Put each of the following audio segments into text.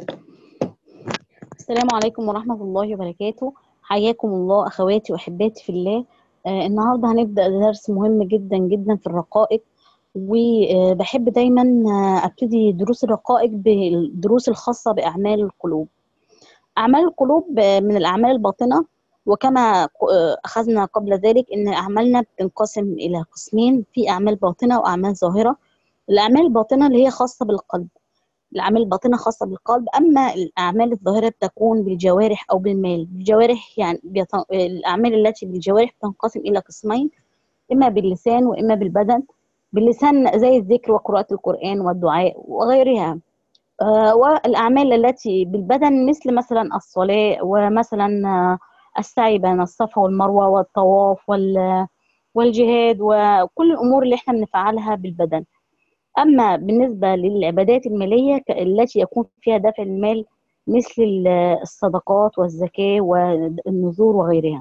السلام عليكم ورحمة الله وبركاته حياكم الله أخواتي وأحباتي في الله آه النهاردة هنبدأ درس مهم جدا جدا في الرقائق وبحب دايما آه، أبتدي دروس الرقائق بالدروس الخاصة بأعمال القلوب أعمال القلوب آه، من الأعمال الباطنة وكما آه، أخذنا قبل ذلك إن أعمالنا بتنقسم إلى قسمين في أعمال باطنة وأعمال ظاهرة الأعمال الباطنة اللي هي خاصة بالقلب الأعمال الباطنة خاصة بالقلب أما الأعمال الظاهرة تكون بالجوارح أو بالمال بالجوارح يعني بيط... الأعمال التي بالجوارح تنقسم إلى قسمين إما باللسان وإما بالبدن باللسان زي الذكر وقراءة القرآن والدعاء وغيرها آه والأعمال التي بالبدن مثل مثلا الصلاة ومثلا آه، السعي بين الصفا والمروة والطواف وال... والجهاد وكل الأمور اللي احنا بنفعلها بالبدن أما بالنسبة للعبادات المالية ك- التي يكون فيها دفع المال مثل ال- الصدقات والزكاة والنذور وغيرها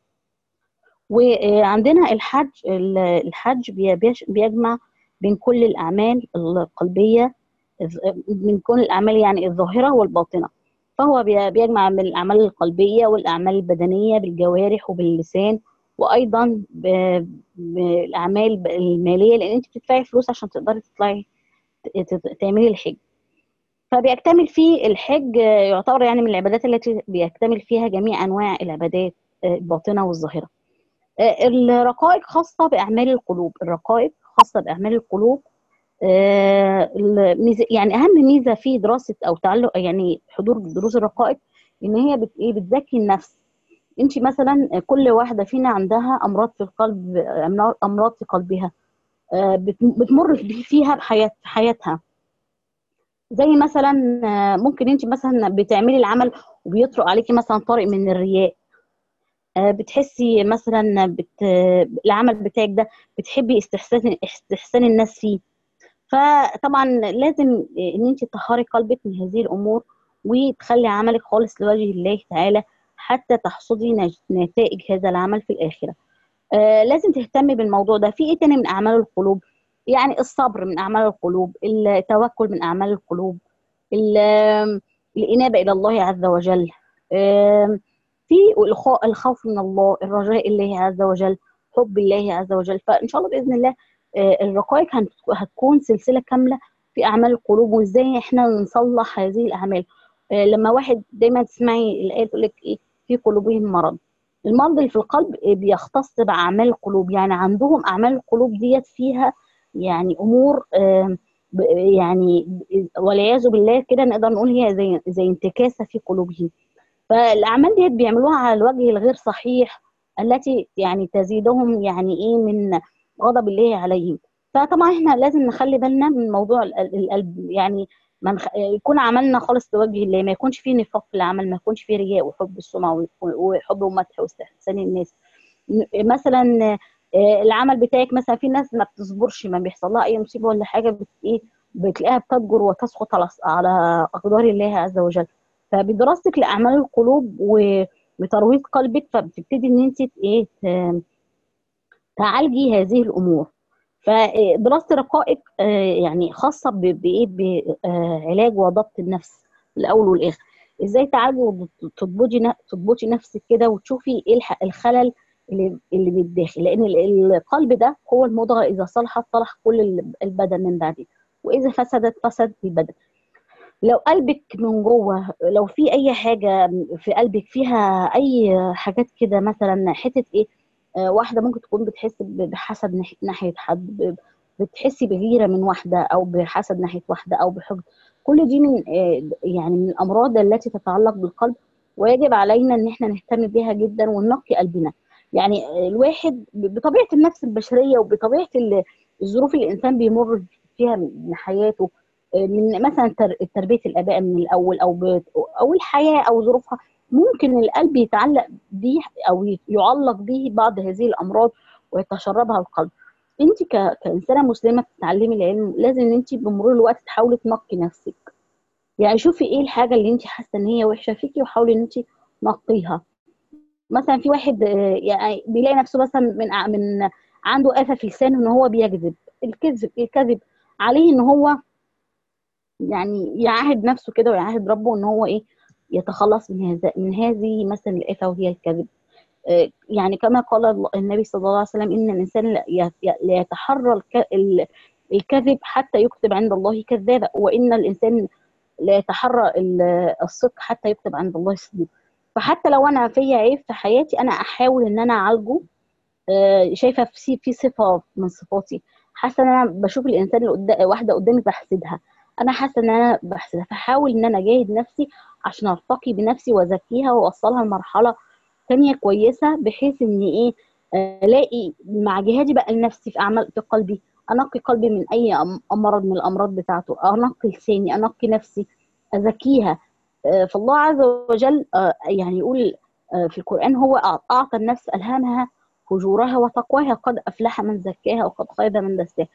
وعندنا الحج ال- الحج بي- بيش- بيجمع بين كل الأعمال القلبية الظ- من كل الأعمال يعني الظاهرة والباطنة فهو بي- بيجمع من الأعمال القلبية والأعمال البدنية بالجوارح وباللسان وأيضا ب- بالأعمال المالية لأن أنت بتدفعي فلوس عشان تقدري تطلعي ت- ت- تعملي الحج فبيكتمل فيه الحج آه، يعتبر يعني من العبادات التي بيكتمل فيها جميع انواع العبادات آه، الباطنه والظاهره آه، الرقائق خاصه باعمال القلوب الرقائق خاصه باعمال القلوب آه، الميز- يعني اهم ميزه في دراسه او تعلق يعني حضور دروس الرقائق ان هي بت ايه بتزكي النفس انت مثلا كل واحده فينا عندها امراض في القلب امراض أمراض في قلبها آه، بت- بتمر فيها بحياه في حياتها زي مثلا آه، ممكن انت مثلا بتعملي العمل وبيطرق عليكي مثلا طارئ من الرياء آه، بتحسي مثلا بت... العمل بتاعك ده بتحبي استحسان استحسان الناس فيه فطبعا لازم ان انت تطهري قلبك من هذه الامور وتخلي عملك خالص لوجه الله تعالى حتى تحصدي نج- نتائج هذا العمل في الاخره آه لازم تهتمي بالموضوع ده في ايه تاني من اعمال القلوب يعني الصبر من اعمال القلوب التوكل من اعمال القلوب ال- الانابه الى الله عز وجل آم، في الخو- الخوف من الله الرجاء الله عز وجل حب الله عز وجل فان شاء الله باذن الله آه، الرقائق هن- هتكون سلسله كامله في اعمال القلوب وازاي احنا نصلح هذه الاعمال آه، لما واحد دايما تسمعي الايه تقول لك ايه في قلوبهم مرض المرض اللي في القلب بيختص بأعمال القلوب يعني عندهم أعمال القلوب ديت فيها يعني أمور آم، ب- يعني والعياذ بالله كده نقدر نقول هي زي زي انتكاسة في قلوبهم فالأعمال ديت بيعملوها على الوجه الغير صحيح التي يعني تزيدهم يعني إيه من غضب الله عليهم فطبعا احنا لازم نخلي بالنا من موضوع ال- ال- القلب يعني ما نخ... يكون عملنا خالص لوجه الله ما يكونش فيه نفاق في العمل ما يكونش فيه رياء وحب السمعة وحب ومدح واستحسان الناس ن- مثلا آه، العمل بتاعك مثلا في ناس ما بتصبرش ما بيحصل لها اي مصيبه ولا حاجه بت ايه بتلاقيها بتضجر وتسقط على على اقدار الله عز وجل فبدراستك لاعمال القلوب وبترويض قلبك فبتبتدي ان انت ايه ت- تعالجي هذه الامور فدراسه الرقائق آه، يعني خاصه ب- بايه بعلاج وضبط النفس الاول والاخر ازاي تعالجي وتضبطي ن- تضبطي نفسك كده وتشوفي ايه الح- الخلل اللي اللي بالداخل لان ال- القلب ده هو المضغه اذا صلحت صلح كل ال- البدن من بعده واذا فسدت فسد البدن لو قلبك من جوه لو في اي حاجه في قلبك فيها اي حاجات كده مثلا حته ايه آه، واحده ممكن تكون بتحس ب- بحسد ناحيه ناحية حد ب- بتحسي بغيره من واحده او بحسد ناحيه واحده او بحقد كل دي من آه، يعني من الامراض التي تتعلق بالقلب ويجب علينا ان احنا نهتم بيها جدا وننقي قلبنا يعني آه، الواحد ب- بطبيعه النفس البشريه وبطبيعه ال- الظروف اللي الانسان بيمر فيها من حياته من مثلا تر- تربيه الاباء من الاول او ب- او الحياه او ظروفها ممكن القلب يتعلق بيه او يعلق به بعض هذه الامراض ويتشربها القلب انت ك- كانسانه مسلمه بتتعلمي العلم لازم ان انت بمرور الوقت تحاولي تنقي نفسك يعني شوفي ايه الحاجه اللي انت حاسه ان هي وحشه فيكي وحاولي ان انت تنقيها مثلا في واحد آه، يعني بيلاقي نفسه مثلا من ع- من عنده آفة في لسانه ان هو بيكذب الكذب الكذب عليه ان هو يعني يعاهد نفسه كده ويعاهد ربه ان هو ايه يتخلص من هذا من هذه مثلا الآفة وهي الكذب آه، يعني كما قال النبي صلى الله عليه وسلم ان الانسان لا يتحرى الكذب حتى يكتب عند الله كذابا وان الانسان لا يتحرى الصدق حتى يكتب عند الله صديق فحتى لو انا في عيب في حياتي انا احاول ان انا اعالجه آه، شايفه في في صفه من صفاتي حاسه ان انا بشوف الانسان اللي قدام واحده قدامي بحسدها انا حاسه ان انا بحسدها فحاول ان انا اجاهد نفسي عشان ارتقي بنفسي وازكيها واوصلها لمرحله ثانيه كويسه بحيث ان ايه آه، الاقي مع جهادي بقى لنفسي في اعمال في قلبي انقي قلبي من اي مرض من الامراض بتاعته انقي لساني انقي نفسي ازكيها آه، فالله عز وجل آه، يعني يقول في القران هو اعطى النفس الهامها فجورها وتقواها قد افلح من زكاها وقد خاب من دساها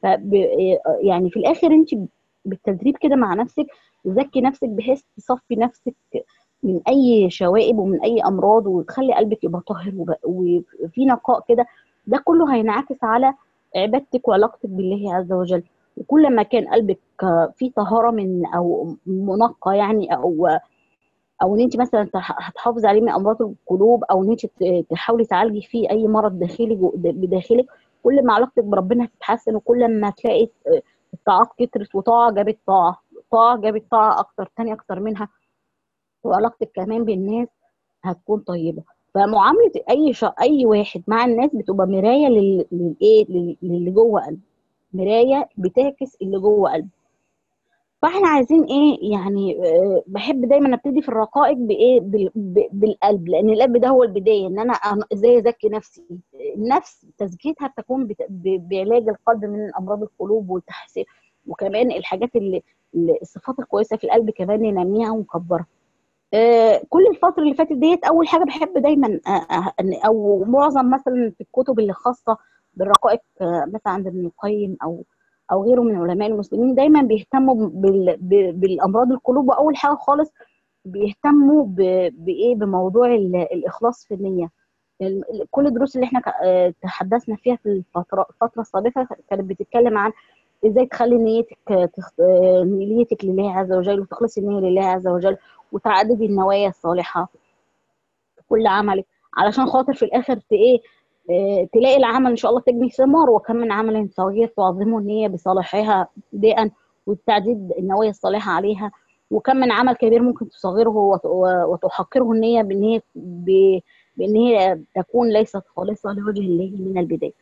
يعني في الاخر انت بالتدريب كده مع نفسك تزكي نفسك بحيث تصفي نفسك من اي شوائب ومن اي امراض وتخلي قلبك يبقى طاهر وفي نقاء كده ده كله هينعكس على عبادتك وعلاقتك بالله عز وجل وكل ما كان قلبك فيه طهاره من او منقى يعني او او ان انت مثلا هتحافظي عليه من امراض القلوب او ان انت تحاولي تعالجي فيه اي مرض داخلي بداخلك كل ما علاقتك بربنا هتتحسن وكل ما تلاقي الطاعات كترت وطاعه جابت طاعه طاعه جابت طاعه اكتر تاني اكتر منها وعلاقتك كمان بالناس هتكون طيبه فمعامله اي شا... اي واحد مع الناس بتبقى مرايه للايه للي جوه قلبه مرايه بتعكس اللي جوه قلبه فاحنا عايزين ايه يعني آه، بحب دايما ابتدي في الرقائق بايه بالقلب لان القلب ده هو البدايه ان انا ازاي ازكي نفسي النفس تزكيتها بتكون بعلاج القلب من امراض القلوب والتحسين وكمان الحاجات اللي الصفات الكويسه في القلب كمان ننميها ونكبرها آه، كل الفتره اللي فاتت ديت اول حاجه بحب دايما آه، او معظم مثلا في الكتب اللي خاصه بالرقائق مثلا عند ابن القيم او او غيره من علماء المسلمين دايما بيهتموا بالامراض القلوب واول حاجه خالص بيهتموا بايه بموضوع الاخلاص في النيه كل الدروس اللي احنا آه، تحدثنا فيها في الفتره الفتره السابقه كانت بتتكلم عن ازاي تخلي نيتك آه، نيتك لله عز وجل وتخلصي النيه لله عز وجل وتعددي النوايا الصالحه في كل عملك علشان خاطر في الاخر ايه آه، تلاقي العمل ان شاء الله تجني ثمار وكم من عمل صغير تعظمه النية بصالحها ابتداء والتعديد النوايا الصالحة عليها وكم من عمل كبير ممكن تصغره وتحقره النية بان هي بان هي تكون ليست خالصة لوجه الله من البداية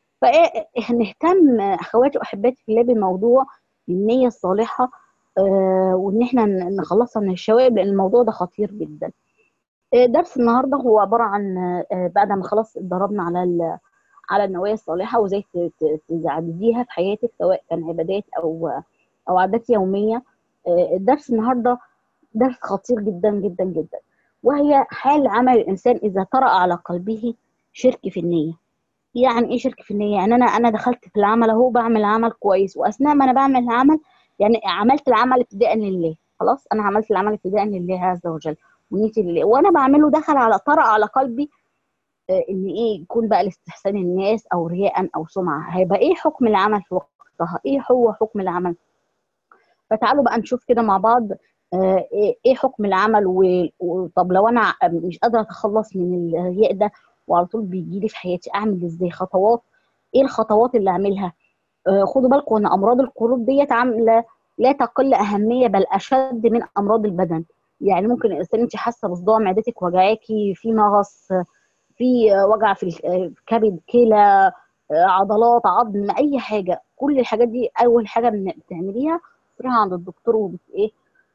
فنهتم اخواتي واحباتي في الله بموضوع النية الصالحة آه، وان احنا نخلصها من الشوائب لان الموضوع ده خطير جدا آه، درس النهارده هو عباره عن آه، بعد ما خلاص اتدربنا على على النوايا الصالحه وازاي تعدديها في حياتك سواء كان عبادات او او عادات يوميه آه، الدرس النهارده درس خطير جدا جدا جدا وهي حال عمل الانسان اذا طرأ على قلبه شرك في النيه يعني ايه شرك في النيه يعني انا انا دخلت في العمل اهو بعمل عمل كويس واثناء ما انا بعمل العمل يعني عملت العمل ابتداء لله خلاص انا عملت العمل ابتداء لله عز وجل ونيتي لله وانا بعمله دخل على طرأ على قلبي آه، ان ايه يكون بقى لاستحسان الناس او رياء او سمعه هيبقى ايه حكم العمل في وقتها ايه هو حكم العمل فتعالوا بقى نشوف كده مع بعض آه، إيه،, ايه حكم العمل وطب لو انا مش قادره اتخلص من الرياء ده وعلى طول بيجي لي في حياتي اعمل ازاي خطوات ايه الخطوات اللي اعملها آه، خدوا بالكم ان امراض القلوب ديت عامله لا تقل اهميه بل اشد من امراض البدن يعني ممكن الانسان انت حاسه بصداع معدتك وجعاكي في مغص في وجع في الكبد كلى عضلات عظم اي حاجه كل الحاجات دي اول حاجه بتعمليها تروحي عند الدكتور وبت ايه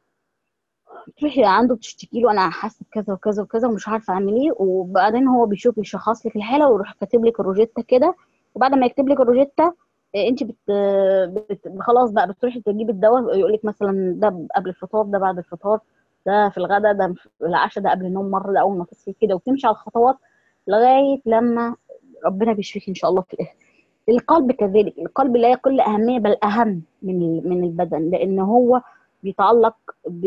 تروحي عنده بتشتكي له انا حاسه بكذا وكذا وكذا ومش عارفه اعمل ايه وبعدين هو بيشوف يشخص لك الحاله ويروح كاتب لك الروجيتا كده وبعد ما يكتب لك الروجيتا انت بت... بت... خلاص بقى بتروحي تجيبي الدواء يقول لك مثلا ده قبل الفطار ده بعد الفطار ده في الغداء ده في العشاء ده قبل النوم مره ده اول ما تصحي كده وتمشي على الخطوات لغايه لما ربنا بيشفيك ان شاء الله في الاخر القلب كذلك القلب لا يقل اهميه بل اهم من من البدن لان هو بيتعلق ب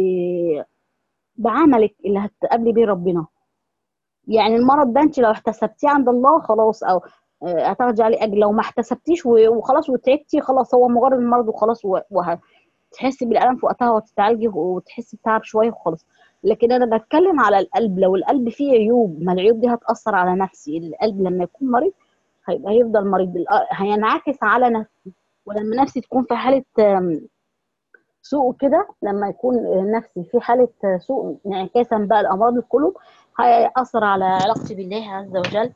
بعملك اللي هتقابلي بيه ربنا يعني المرض ده انت لو احتسبتيه عند الله خلاص او هتاخدي عليه اجر لو ما احتسبتيش وخلاص وتعبتي خلاص هو مجرد المرض وخلاص وه... تحسي بالالم في وقتها وتتعالجي وتحسي بتعب شويه وخلاص لكن انا بتكلم على القلب لو القلب فيه عيوب ما العيوب دي هتاثر على نفسي القلب لما يكون مريض هيبقى هيفضل مريض هينعكس على نفسي ولما نفسي تكون في حاله سوء كده لما يكون نفسي في حاله سوء انعكاسا بقى لامراض القلوب هيأثر على علاقتي بالله عز وجل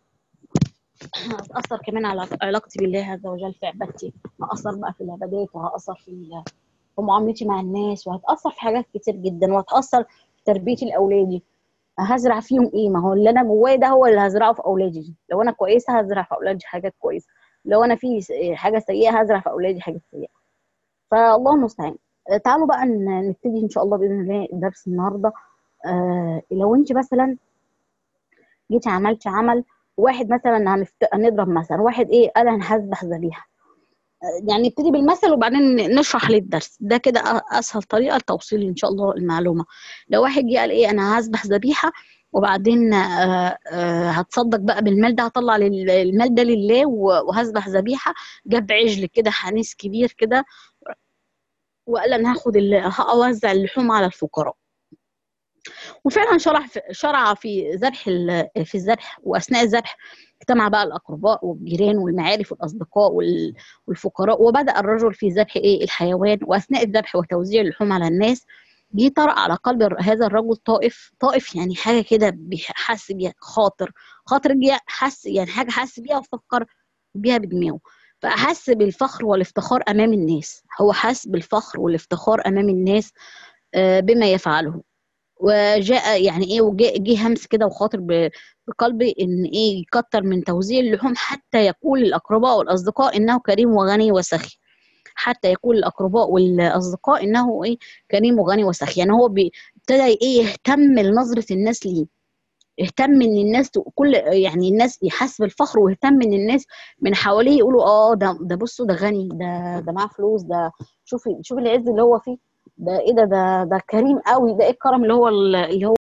هتأثر كمان على علاقتي بالله عز وجل في عبادتي هأثر بقى في العبادات وهأثر في في معاملتي مع الناس وهتأثر في حاجات كتير جدا وهتأثر في تربيتي لأولادي هزرع فيهم ايه ما هو اللي انا جوايا ده هو اللي هزرعه في اولادي لو انا كويسه هزرع في اولادي حاجات كويسه لو انا في حاجه سيئه هزرع في اولادي حاجات سيئه فالله المستعان تعالوا بقى نبتدي ان شاء الله باذن الله درس النهارده آه لو انت مثلا جيتي عملتي عمل واحد مثلا هنفت... هنضرب مثلا واحد ايه قال انا هذبح ذبيحه يعني نبتدي بالمثل وبعدين نشرح للدرس ده كده اسهل طريقه لتوصيل ان شاء الله المعلومه لو واحد جه قال ايه انا هذبح ذبيحه وبعدين آآ آآ هتصدق بقى بالمال ده هطلع المال ده لله وهذبح ذبيحه جاب عجل كده حنيس كبير كده وقال انا هاخد هوزع اللحوم على الفقراء وفعلا شرع في شرع في ذبح في الذبح واثناء الذبح اجتمع بقى الاقرباء والجيران والمعارف والاصدقاء والفقراء وبدا الرجل في ذبح ايه الحيوان واثناء الذبح وتوزيع اللحوم على الناس جه طرأ على قلب هذا الرجل طائف طائف يعني حاجه كده حس بيها خاطر خاطر جه حس يعني حاجه حس بيها وفكر بيها بدماغه فأحس بالفخر والافتخار أمام الناس هو حس بالفخر والافتخار أمام الناس بما يفعله وجاء يعني ايه وجاء جه همس كده وخاطر بقلبي ان ايه يكتر من توزيع اللحوم حتى يقول الاقرباء والاصدقاء انه كريم وغني وسخي حتى يقول الاقرباء والاصدقاء انه ايه كريم وغني وسخي يعني هو ابتدى ايه يهتم لنظره الناس ليه اهتم ان الناس كل يعني الناس يحس بالفخر واهتم ان الناس من حواليه يقولوا اه ده ده بصوا ده غني ده ده معاه فلوس ده شوفي شوفي العز اللي هو فيه ده ايه ده ده ده كريم قوي ده ايه الكرم اللي هو اللي هو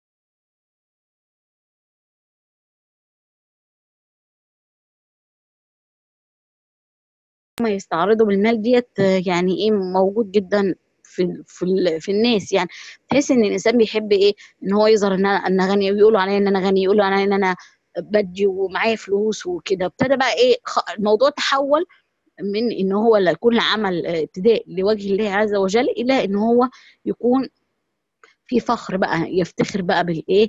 ما يستعرضوا بالمال ديت يعني ايه موجود جدا في في في الناس يعني تحس ان الانسان بيحب ايه ان هو يظهر ان انا انا غني ويقولوا عليا ان انا غني يقولوا عليا ان انا بدي ومعايا فلوس وكده ابتدى بقى ايه الموضوع تحول من ان هو يكون عمل ابتداء لوجه الله عز وجل الى ان هو يكون في فخر بقى يفتخر بقى بالايه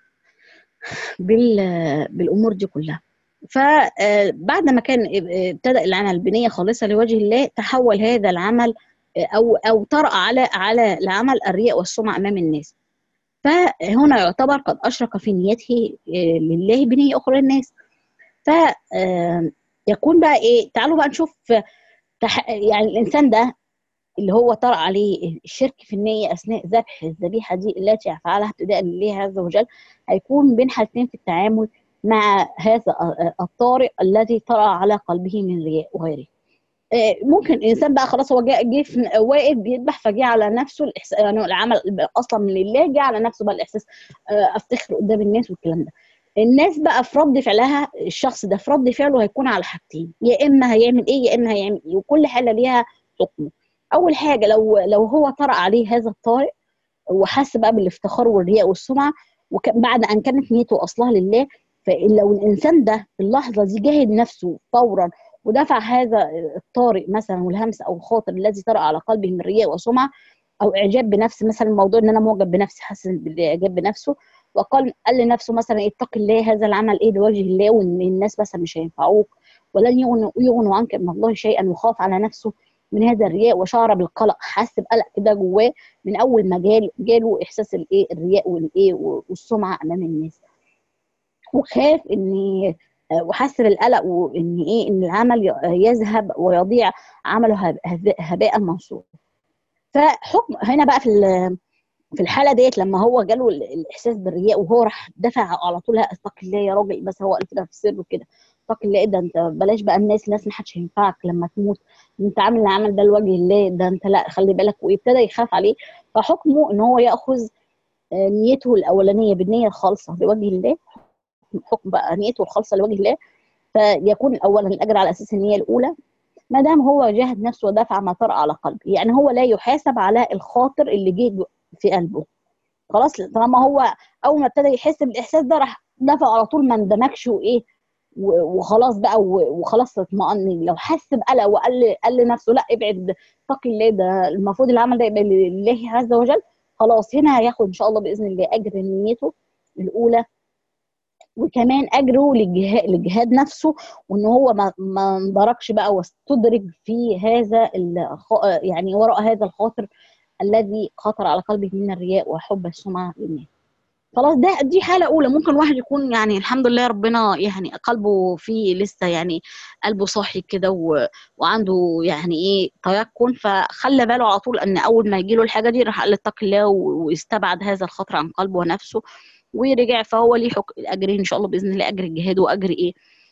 بال بالامور دي كلها فبعد ما كان ابتدأ العمل بنية خالصة لوجه الله تحول هذا العمل او او طرأ على على العمل الرياء والسمعة امام الناس فهنا يعتبر قد اشرك في نيته لله بنية اخرى للناس ف يكون بقى ايه تعالوا بقى نشوف يعني الانسان ده اللي هو طرأ عليه الشرك في النية أثناء ذبح الذبيحة دي التي يفعلها ابتداء لله عز وجل هيكون بين حالتين في التعامل مع هذا الطارئ الذي طرأ على قلبه من رياء وغيره ممكن الانسان بقى خلاص هو جه جه واقف بيذبح فجه على نفسه الاحساس يعني العمل اصلا من لله جه على نفسه بقى الاحساس افتخر قدام الناس والكلام ده الناس بقى في رد فعلها الشخص ده في رد فعله هيكون على حاجتين يا اما هيعمل ايه يا اما هيعمل ايه وكل حاله ليها حكمه اول حاجه لو لو هو طرأ عليه هذا الطارئ وحس بقى بالافتخار والرياء والسمعه وبعد ان كانت نيته اصلها لله فلو الانسان ده في اللحظه دي جاهد نفسه فورا ودفع هذا الطارئ مثلا والهمس او الخاطر الذي طرأ على قلبه من رياء وسمعه او اعجاب بنفس مثلا موضوع ان انا معجب بنفسي حاسس بالاعجاب بنفسه وقال قال لنفسه مثلا اتق الله هذا العمل ايه لوجه الله وان الناس مثلا مش هينفعوك ولن يغنوا يغنوا عنك من الله شيئا وخاف على نفسه من هذا الرياء وشعر بالقلق حس بقلق كده جواه من اول ما جاله جاله احساس الايه الرياء والايه والسمعه امام الناس وخاف ان وحس بالقلق وان ايه ان العمل يذهب ويضيع عمله هباء منصورا فحكم هنا بقى في في الحاله ديت لما هو جاله الاحساس بالرياء وهو راح دفع على طول اتق الله يا راجل بس هو قال كده في سره كده اتق الله ده انت بلاش بقى الناس الناس ما حدش هينفعك لما تموت انت عامل العمل ده لوجه الله ده انت لا خلي بالك وابتدى يخاف عليه فحكمه ان هو ياخذ نيته الاولانيه بالنيه الخالصه لوجه الله حكم بقى نيته الخالصه لوجه الله فيكون اولا الاجر على اساس النيه الاولى ما دام هو جاهد نفسه ودفع ما طرأ على قلبه يعني هو لا يحاسب على الخاطر اللي جه في قلبه خلاص طالما هو اول ما ابتدى يحس بالاحساس ده راح دفع على طول ما اندمجش وايه وخلاص بقى وخلاص اطمأن لو حس بقلق وقال قال لنفسه لا ابعد اتقي الله ده المفروض العمل ده يبقى لله عز وجل خلاص هنا هياخد ان شاء الله باذن الله اجر نيته الاولى وكمان اجره للجهاد, للجهاد نفسه وان هو ما ما انضركش بقى واستدرج في هذا يعني وراء هذا الخاطر الذي خطر على قلبه من الرياء وحب السمعه للناس خلاص ده دي حاله اولى ممكن واحد يكون يعني الحمد لله ربنا يعني قلبه فيه لسه يعني قلبه صاحي كده و... وعنده يعني ايه تيقن فخلى باله على طول ان اول ما يجي له الحاجه دي راح قال اتق الله واستبعد هذا الخطر عن قلبه ونفسه ورجع فهو ليه حك... اجرين ان شاء الله باذن الله اجر الجهاد واجر ايه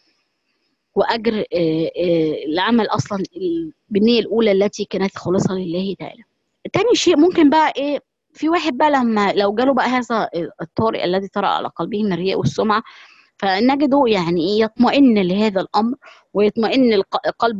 واجر آه آه العمل اصلا بالنيه الاولى التي كانت خالصه لله تعالى تاني شيء ممكن بقى ايه في واحد بقى لما لو جاله بقى هذا الطارئ الذي طرأ على قلبه من الرياء والسمعة فنجده يعني ايه يطمئن لهذا الامر ويطمئن القلب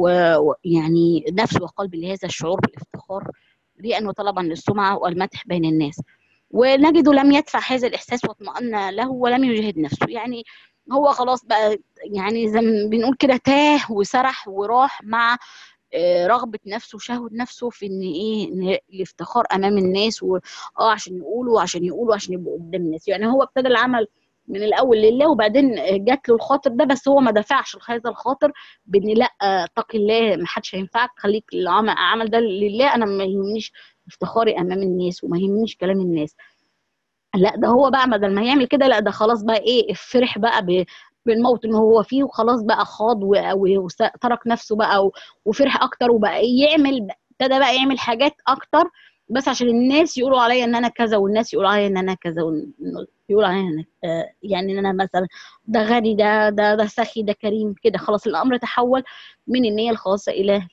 ويعني نفسه وقلب لهذا الشعور بالافتخار ريئا وطلبا للسمعه والمدح بين الناس ونجده لم يدفع هذا الاحساس واطمأن له ولم يجهد نفسه يعني هو خلاص بقى يعني زي ما بنقول كده تاه وسرح وراح مع رغبه نفسه وشهوه نفسه في ان ايه إن الافتخار امام الناس واه عشان يقولوا عشان يقولوا عشان يبقوا قدام الناس يعني هو ابتدى العمل من الاول لله وبعدين جات له الخاطر ده بس هو ما دفعش هذا الخاطر بان لا اتقي الله ما حدش هينفعك خليك العمل ده لله انا ما يهمنيش افتخاري امام الناس وما يهمنيش كلام الناس لا ده هو بقى بدل ما يعمل كده لا ده خلاص بقى ايه فرح بقى بالموت ان هو فيه وخلاص بقى خاض وترك نفسه بقى وفرح اكتر وبقى يعمل ابتدى بقى يعمل حاجات اكتر بس عشان الناس يقولوا عليا ان انا كذا والناس يقولوا عليا ان انا كذا يقولوا عليا ان أنا يعني ان انا مثلا ده غني ده ده ده سخي ده كريم كده خلاص الامر تحول من النيه الخاصه الى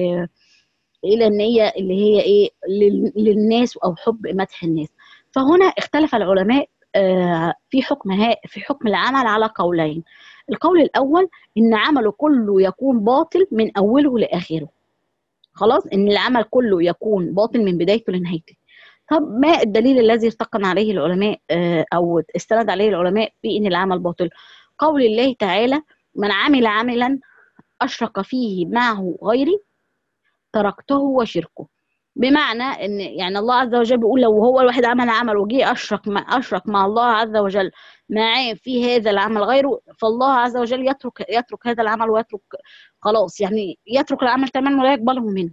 الى النيه اللي هي ايه للناس او حب مدح الناس فهنا اختلف العلماء في حكم في حكم العمل على قولين القول الاول ان عمله كله يكون باطل من اوله لاخره خلاص ان العمل كله يكون باطل من بدايته لنهايته طب ما الدليل الذي ارتقن عليه العلماء او استند عليه العلماء في ان العمل باطل قول الله تعالى من عمل عملا اشرك فيه معه غيري تركته وشركه بمعنى ان يعني الله عز وجل بيقول لو هو الواحد عمل عمل وجي اشرك مع اشرك مع الله عز وجل معاه في هذا العمل غيره فالله عز وجل يترك يترك هذا العمل ويترك خلاص يعني يترك العمل تماما ولا يقبله منه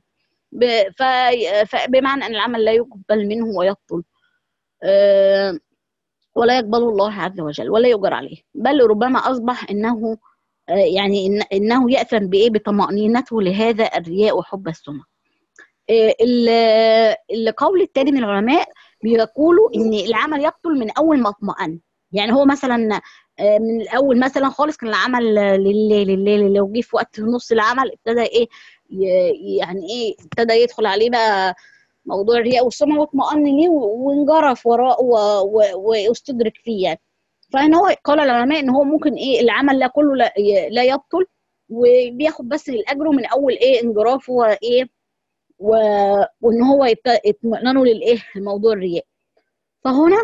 فبمعنى ان العمل لا يقبل منه ويبطل ولا يقبله الله عز وجل ولا يؤجر عليه بل ربما اصبح انه يعني انه ياثم بايه بطمانينته لهذا الرياء وحب السمعه القول الثاني من العلماء بيقولوا ان العمل يبطل من اول ما اطمأن يعني هو مثلا من الاول مثلا خالص كان العمل لله لله لو جه في وقت نص العمل ابتدى ايه يعني ايه ابتدى يدخل عليه بقى موضوع الرياء والسمعه واطمأن ليه وانجرف وراءه واستدرك فيه يعني فان هو قال العلماء ان هو ممكن ايه العمل لا كله لا, لا يبطل وبياخد بس الاجر من اول ايه انجرافه وايه و... وان هو يطمئننوا للايه الموضوع الرياء فهنا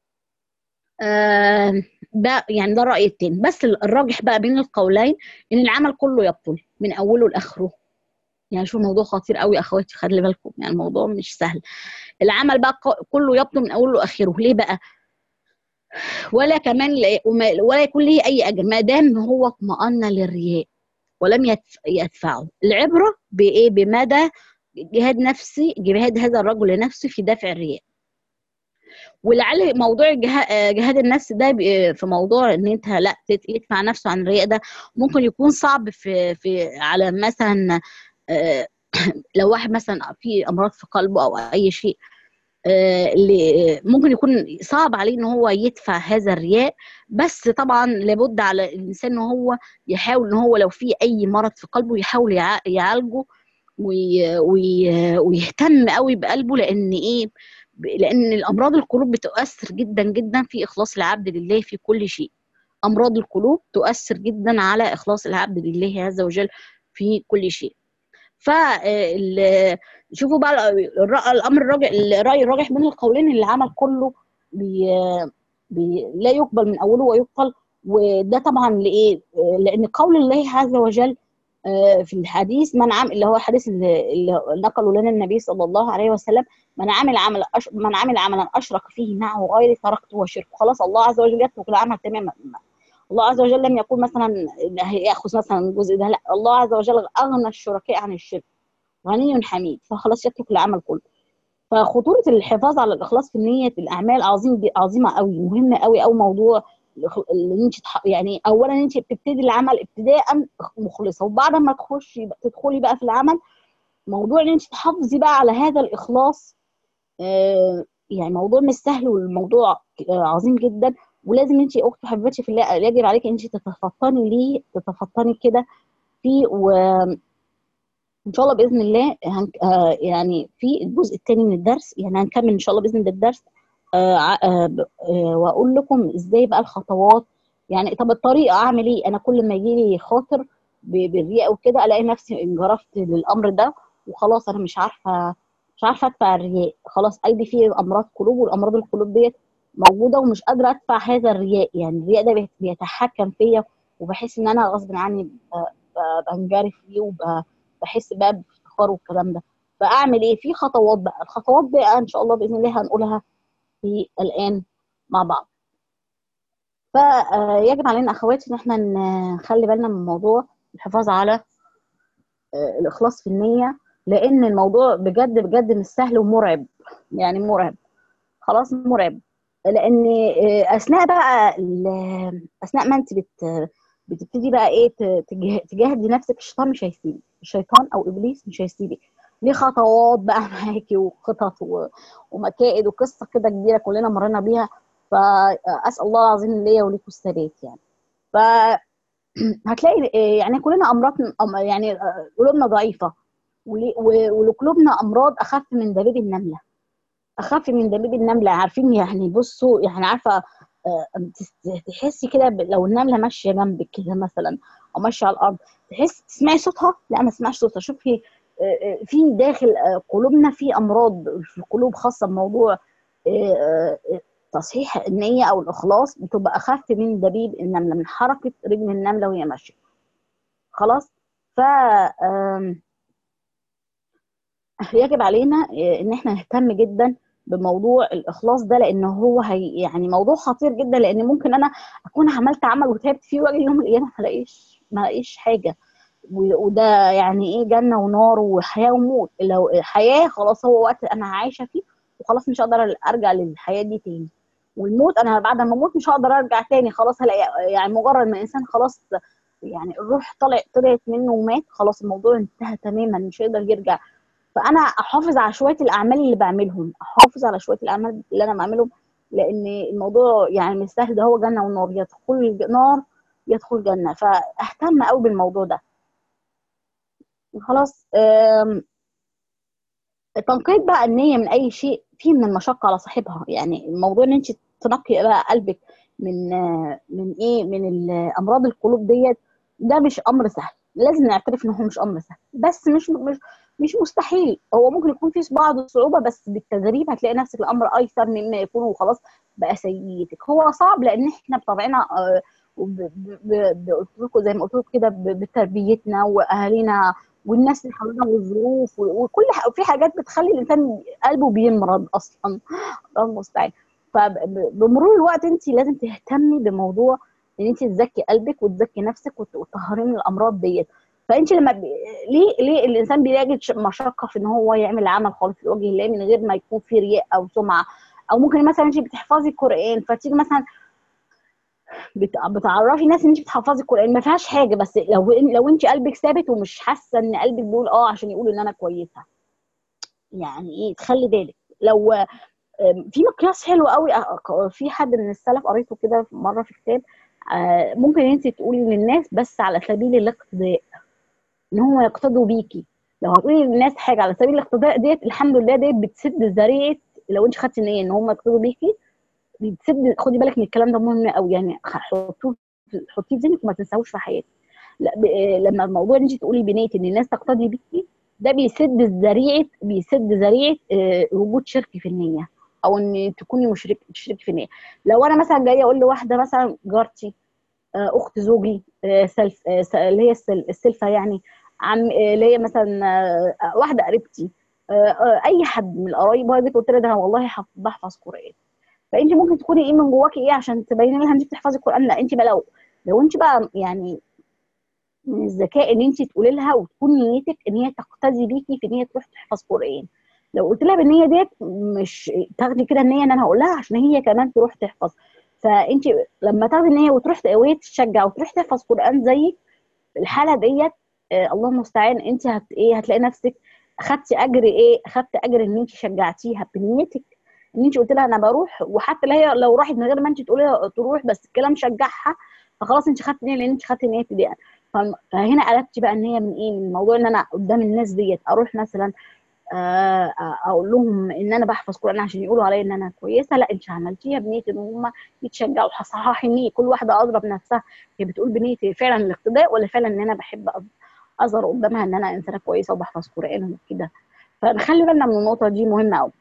آه ده يعني ده الراي التاني بس الراجح بقى بين القولين ان العمل كله يبطل من اوله لاخره يعني شو الموضوع خطير قوي اخواتي خلي بالكم يعني الموضوع مش سهل العمل بقى كله يبطل من اوله لاخره ليه بقى ولا كمان ولا يكون ليه اي اجر ما دام هو اطمأن للرياء ولم يدفعه العبره بايه بمدى جهاد نفسي جهاد هذا الرجل لنفسه في دفع الرياء ولعل موضوع جهاد النفس ده في موضوع ان انت لا يدفع نفسه عن الرياء ده ممكن يكون صعب في في على مثلا لو واحد مثلا في امراض في قلبه او اي شيء اللي ممكن يكون صعب عليه ان هو يدفع هذا الرياء بس طبعا لابد على الانسان ان هو يحاول ان هو لو في اي مرض في قلبه يحاول يعالجه وي وي ويهتم قوي بقلبه لان ايه لان الامراض القلوب بتؤثر جدا جدا في اخلاص العبد لله في كل شيء امراض القلوب تؤثر جدا على اخلاص العبد لله عز وجل في كل شيء ف شوفوا بقى الامر الراجع الراي الراجح بين القولين ان العمل كله بي بي لا يقبل من اوله ويبطل وده طبعا لايه؟ لان قول الله عز وجل في الحديث من عمل اللي هو الحديث اللي نقله لنا النبي صلى الله عليه وسلم من عمل عمل أش... من عمل عملا اشرك فيه معه غيري تركته وشركه خلاص الله عز وجل يترك العمل تماما الله عز وجل لم يقول مثلا هياخذ مثلا الجزء ده لا الله عز وجل اغنى الشركاء عن الشرك غني حميد فخلاص يترك العمل كله فخطوره الحفاظ على الاخلاص في نيه الاعمال عظيم عظيمه قوي مهمه قوي او موضوع اللي انت يعني اولا انت بتبتدي العمل ابتداء مخلصه وبعد ما تخشي تدخلي بقى في العمل موضوع ان انت تحافظي بقى على هذا الاخلاص آه يعني موضوع مش سهل والموضوع آه عظيم جدا ولازم انت اخت حبيبتي في الله يجب عليك انت تتفطني ليه تتفطني كده فيه و ان شاء الله باذن الله هنك... آه يعني في الجزء الثاني من الدرس يعني هنكمل ان شاء الله باذن الله الدرس آه آه واقول لكم ازاي بقى الخطوات يعني طب الطريقه اعمل ايه انا كل ما يجي لي خاطر بالرياء وكده الاقي نفسي انجرفت للامر ده وخلاص انا مش عارفه مش عارفه ادفع الرياء خلاص قلبي فيه امراض قلوب والامراض القلوب ديت موجوده ومش قادره ادفع هذا الرياء يعني الرياء ده بيتحكم فيا وبحس ان انا غصب عني بنجرف فيه وبحس بقى بافتخار والكلام ده فاعمل ايه في خطوات بقى الخطوات بقى ان شاء الله باذن الله هنقولها في الان مع بعض فيجب علينا اخواتي ان احنا نخلي بالنا من موضوع الحفاظ على الاخلاص في النيه لان الموضوع بجد بجد مش سهل ومرعب يعني مرعب خلاص مرعب لان اثناء بقى اثناء ما انت بت بتبتدي بقى ايه تجاهدي نفسك الشيطان مش هيسيبك الشيطان او ابليس مش هيسيبك ليه خطوات بقى معاكي وخطط ومكائد وقصه كده كبيره كلنا مرينا بيها فاسال الله العظيم ليا وليكم الثبات يعني ف هتلاقي يعني كلنا امراض يعني قلوبنا ضعيفه ولقلوبنا امراض اخف من دبيب النمله اخف من دبيب النمله عارفين يعني بصوا يعني عارفه تحسي كده لو النمله ماشيه جنبك كده مثلا او ماشيه على الارض تحسي تسمعي صوتها لا ما تسمعش صوتها شوفي في داخل قلوبنا في امراض في القلوب خاصه بموضوع تصحيح النيه او الاخلاص بتبقى اخف من دبيب النمله من حركه رجل النمله وهي ماشيه خلاص ف يجب علينا ان احنا نهتم جدا بموضوع الاخلاص ده لان هو هي يعني موضوع خطير جدا لان ممكن انا اكون عملت عمل وتعبت فيه واجي يوم القيامه ما الاقيش ما الاقيش حاجه وده يعني ايه جنه ونار وحياه وموت لو حياه خلاص هو وقت انا عايشه فيه وخلاص مش هقدر ارجع للحياه دي تاني والموت انا بعد ما اموت مش هقدر ارجع تاني خلاص هلاقي يعني مجرد ما الانسان خلاص يعني الروح طلع طلعت منه ومات خلاص الموضوع انتهى تماما مش هيقدر يرجع فانا احافظ على شويه الاعمال اللي بعملهم احافظ على شويه الاعمال اللي انا بعملهم لان الموضوع يعني مش سهل ده هو جنه ونار يدخل نار يدخل جنه فاهتم قوي بالموضوع ده خلاص تنقيط بقى النيه من اي شيء فيه من المشقه على صاحبها يعني الموضوع ان انت تنقي بقى قلبك من من ايه من الامراض القلوب ديت ده مش امر سهل لازم نعترف ان هو مش امر سهل بس مش مش مش مستحيل هو ممكن يكون في بعض الصعوبه بس بالتدريب هتلاقي نفسك الامر ايسر مما يكون وخلاص بقى سيئتك هو صعب لان احنا بطبعنا قلت لكم زي ما قلت لكم كده بتربيتنا واهالينا والناس اللي حوالينا والظروف وكل في حاجات بتخلي الانسان قلبه بيمرض اصلا الله المستعان فبمرور الوقت انت لازم تهتمي بموضوع ان انت تزكي قلبك وتزكي نفسك وتطهري من الامراض ديت فانت لما ب... ليه ليه الانسان بيجد مشقه في ان هو يعمل عمل خالص لوجه الله من غير ما يكون في رياء او سمعه او ممكن مثلا انت بتحفظي القران فتيجي مثلا بت... بتعرفي ناس ان انت بتحفظي القران ما فيهاش حاجه بس لو لو انت قلبك ثابت ومش حاسه ان قلبك بيقول اه عشان يقول ان انا كويسه يعني ايه تخلي بالك لو في مقياس حلو قوي في حد من السلف قريته كده مره في كتاب ممكن انت تقولي للناس بس على سبيل الاقتداء ان هم يقتدوا بيكي لو هتقولي للناس حاجه على سبيل الاقتداء ديت الحمد لله ديت بتسد ذريعه لو انت خدتي نيه ان هم يقتدوا بيكي بتسد خدي بالك من الكلام ده مهم قوي يعني حطوه حطيه في ذهنك وما تنساهوش في حياتك لا ب... لما الموضوع ان انت تقولي بنيه ان الناس تقتدي بيكي ده بيسد ذريعه بيسد ذريعه آه، وجود شرك في النيه او ان تكوني مشرك تشركي في النيه لو انا مثلا جايه اقول لواحده مثلا جارتي آه، اخت زوجي آه، سلف آه، س- اللي هي السل- السلفه يعني عم آه، اللي هي مثلا آه، واحده قريبتي آه، آه، اي حد من القرايب وهي قلت لها ده انا والله حف- بحفظ قران فانت ممكن تكوني ايه من جواكي ايه عشان تبيني لها انت بتحفظي القران لا انت بقى لو لو انت بقى يعني من الذكاء ان انت تقولي لها وتكون نيتك ان هي تقتدي بيكي في ان هي تروح تحفظ قران لو قلت لها بالنيه ديت مش تاخدي كده النيه ان انا هقول لها عشان هي كمان تروح تحفظ فانت لما تاخدي النيه وتروح وهي تشجع وتروح تحفظ قران زيك في الحاله ديت آه الله المستعان انت هت ايه هتلاقي نفسك اخدتي اجر ايه اخدتي اجر ان انت شجعتيها بنيتك ان انت قلت لها انا بروح وحتى لو هي لو راحت من غير ما انت تقولي لها تروح بس الكلام شجعها فخلاص انت خدتي نيه لان انت خدتي نيه دي فم- فهنا قلبتي بقى ان هي من ايه من موضوع ان انا قدام الناس ديت اروح مثلا آه، آه، اقول لهم ان انا بحفظ قران عشان يقولوا عليا ان انا كويسه لا انت عملتيها بنيه ان هم يتشجعوا صححي النيه كل واحده اضرب نفسها هي بتقول بنيه فعلا الاقتداء ولا فعلا ان انا بحب أظ- اظهر قدامها ان انا انسانه كويسه وبحفظ قران وكده فنخلي بالنا من النقطه دي مهمه قوي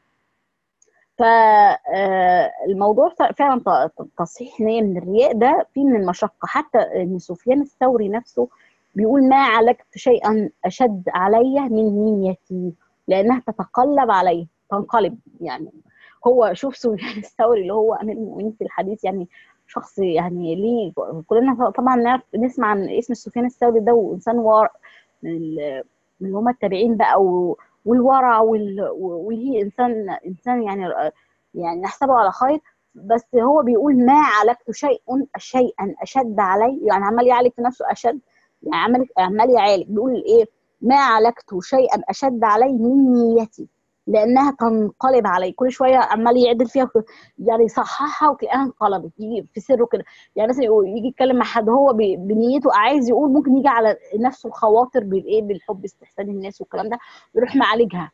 فالموضوع فعلا ت- تصحيح نية من الرياء ده فيه من المشقة حتى ان سفيان الثوري نفسه بيقول ما علقت شيئا أشد علي من نيتي لأنها تتقلب علي تنقلب يعني هو شوف سفيان الثوري اللي هو أمير المؤمنين في الحديث يعني شخص يعني ليه كلنا طبعا نعرف نسمع عن اسم سفيان الثوري ده وإنسان ورع من ال- من اللي هم التابعين بقى و والورع وال- واللي انسان انسان يعني يعني نحسبه على خير بس هو بيقول ما علقت شيء شيئا اشد علي يعني عمال يعالج في نفسه اشد يعني عمال عمال يعالج بيقول ايه ما علقت شيئا اشد علي من نيتي لانها تنقلب علي كل شويه عمال يعدل فيها يعني يصححها وتلاقيها انقلبت يجي في سره كده يعني مثلا يقول- يجي يتكلم مع حد هو ب- بنيته عايز يقول ممكن يجي على نفسه الخواطر بالايه بالحب استحسان الناس والكلام ده يروح معالجها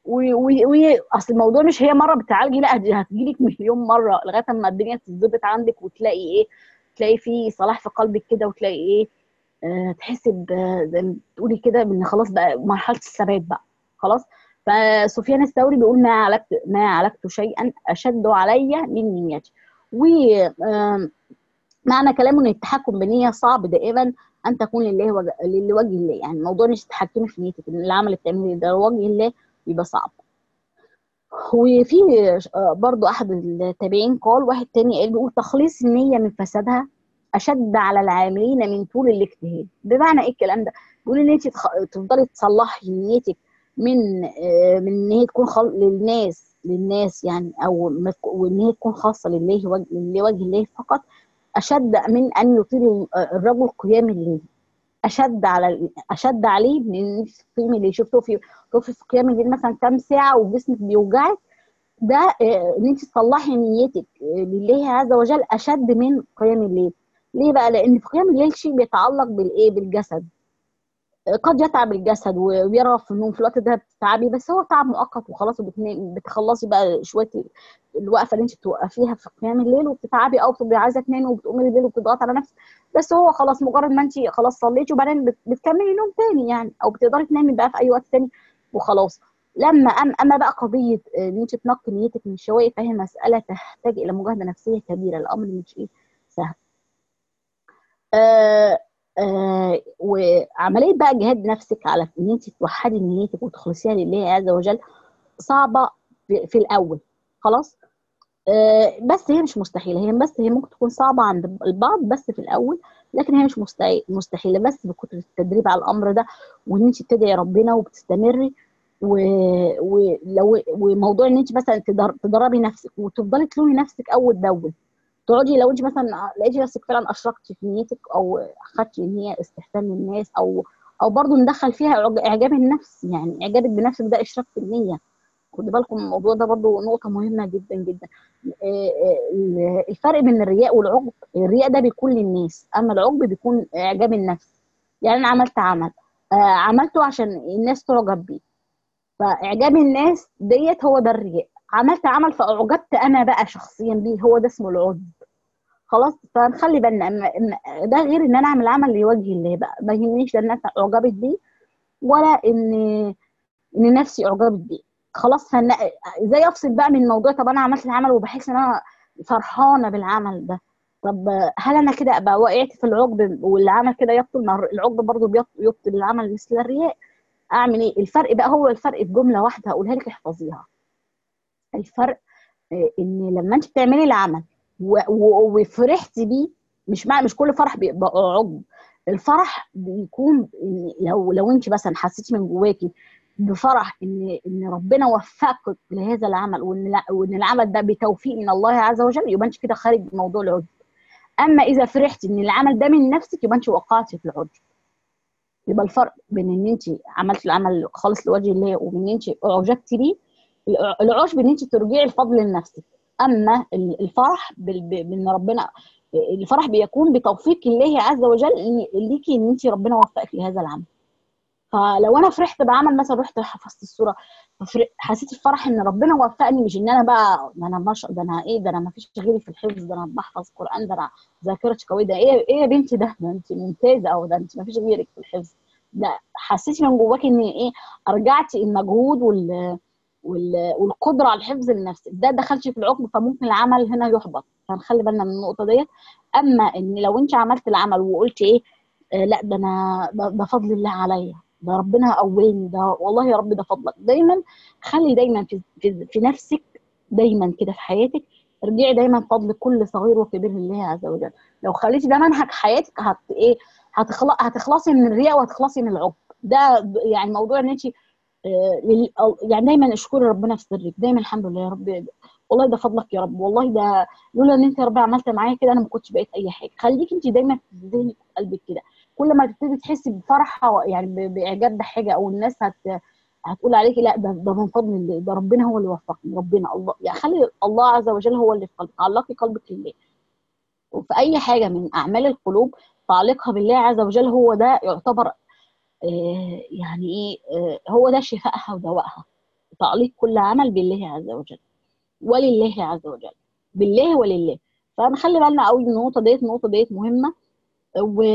واصل الموضوع مش هي مره بتعالجي لا دي هتجيلك مليون مره لغايه اما الدنيا تتظبط عندك وتلاقي ايه تلاقي في صلاح في قلبك كده وتلاقي ايه آه تحسي ب- زي ما بتقولي كده ان خلاص بقى مرحله الثبات بقى خلاص فسفيان الثوري بيقول ما علقت ما علقت شيئا اشد علي من نيتي و آم، معنى كلامه ان التحكم بنيه صعب دائما ان تكون لله وجه لوجه الله يعني الموضوع مش تتحكمي في نيتك ان العمل اللي بتعمليه ده لوجه الله بيبقى صعب وفي آه، برضو احد التابعين قال واحد تاني قال بيقول تخليص النيه من فسادها اشد على العاملين من طول الاجتهاد بمعنى ايه الكلام ده بيقول ان انت تخ- تفضلي تصلحي نيتك من آه، من ان هي تكون خل... للناس للناس يعني او ما تك- وان هي تكون خاصه لله وجه لوجه الله فقط اشد من ان يطيل الرجل قيام الليل اشد على اشد عليه من ان تقيمي الليل شفتوا في شوفي في قيام الليل مثلا كام ساعه وجسمك بيوجعك ده آه، ان انت تصلحي نيتك آه، لله عز وجل اشد من قيام الليل ليه بقى لان في قيام الليل شيء بيتعلق بالايه بالجسد قد يتعب الجسد ويرغب في النوم في الوقت ده بتتعبي بس هو تعب مؤقت وخلاص وبتنامي بتخلصي بقى شويه الوقفه اللي انت بتوقفيها في قيام الليل وبتتعبي او بتبقي عايزه تنامي وبتقومي بالليل وبتضغطي على نفسك بس هو خلاص مجرد ما انت خلاص صليتي وبعدين بت- بتكملي نوم تاني يعني او بتقدري تنامي بقى في اي وقت تاني وخلاص لما أم اما بقى قضيه آه، ان انت تنقي نيتك من الشوائب فهي مساله تحتاج الى مجاهده نفسيه كبيره الامر مش ايه سهل آه آه وعمليه بقى جهاد نفسك على ان انت توحدي نيتك وتخلصيها لله عز وجل صعبه في, في الاول خلاص آه بس هي مش مستحيله هي بس هي ممكن تكون صعبه عند البعض بس في الاول لكن هي مش مستحي- مستحيله بس بكتر التدريب على الامر ده وان انت بتدعي ربنا وبتستمري و- ولو وموضوع ان انت مثلا تدر- تدربي نفسك وتفضلي تلومي نفسك اول باول تقعدي لو انت مثلا لقيتي نفسك فعلا اشركتي في نيتك او اخدتي ان هي استحسان للناس او او برضه ندخل فيها إعج- اعجاب النفس يعني اعجابك بنفسك ده اشراك في النيه خدي بالكم من الموضوع ده برضه نقطه مهمه جدا جدا آه، آه، الفرق بين الرياء والعجب الرياء ده بيكون للناس اما العجب بيكون اعجاب النفس يعني انا عملت عمل آه، عملته عشان الناس تعجب بيه فاعجاب الناس ديت هو ده الرياء عملت عمل فاعجبت انا بقى شخصيا بيه هو ده اسمه العجب خلاص فنخلي بالنا ده غير ان انا اعمل عمل لوجه الله بقى ما يهمنيش لا الناس اعجبت بيه ولا ان ان نفسي اعجبت بيه خلاص فن... ازاي افصل بقى من الموضوع طب انا عملت العمل وبحس ان انا فرحانه بالعمل ده طب هل انا كده ابقى وقعت في العقب والعمل كده يبطل ما العقب برضه يبطل العمل مثل الرياء اعمل ايه الفرق بقى هو الفرق في جمله واحده هقولها لك احفظيها الفرق ان لما انت بتعملي العمل وفرحتي بيه مش مع مش كل فرح بيبقى عقب الفرح بيكون لو لو انت مثلا حسيتي من جواكي بفرح ان ان ربنا وفقك لهذا العمل وان وان العمل ده بتوفيق من الله عز وجل يبقى انت كده خارج موضوع العجب اما اذا فرحتي ان العمل ده من نفسك يبقى انت وقعتي في العجب يبقى الفرق بين ان انت عملتي العمل خالص لوجه الله وان انت اعجبتي بيه العشب ان انت ترجعي الفضل لنفسك اما الفرح بان ربنا الفرح بيكون بتوفيق الله عز وجل ليكي ان انت ربنا وفقك لهذا العمل فلو انا فرحت بعمل مثلا رحت حفظت الصوره حسيت الفرح ان ربنا وفقني مش ان انا بقى ده انا مش ده انا ايه ده انا ما فيش غيري في الحفظ ده انا بحفظ قران ده انا ذاكرتي قويه ده ايه ايه يا بنتي ده ده انت ممتازه او ده انت ما فيش غيرك في الحفظ ده حسيتي من جواكي ان ايه رجعتي المجهود وال والقدره على الحفظ لنفسك ده دخلتي في العقب فممكن العمل هنا يحبط فنخلي بالنا من النقطه ديت اما ان لو انت عملت العمل وقلت ايه آه لا ده انا ده فضل الله عليا ده ربنا قواني ده والله يا رب ده فضلك دايما خلي دايما في, في, في نفسك دايما كده في حياتك ارجعي دايما فضل كل صغير وكبير لله عز وجل لو خليتي ده منهج حياتك هت ايه هتخلص هتخلصي من الرياء وهتخلصي من العقب ده يعني موضوع ان انت يعني دايما اشكري ربنا في سرك دايما الحمد لله يا رب والله ده فضلك يا رب والله ده لولا ان انت يا رب عملت معايا كده انا ما كنتش بقيت اي حاجه خليك انت دايما في ذهنك وقلبك كده كل ما تبتدي تحسي بفرحه يعني باعجاب بحاجه او الناس هت هتقول عليكي لا ده ده من فضل الله ده ربنا هو اللي وفقني ربنا الله يعني خلي الله عز وجل هو اللي في قلبك علقي قلبك لله وفي اي حاجه من اعمال القلوب تعليقها بالله عز وجل هو ده يعتبر آه يعني ايه آه هو ده شفائها ودوائها تعليق كل عمل بالله عز وجل ولله عز وجل بالله ولله فنخلي بالنا قوي من النقطه ديت النقطه ديت مهمه و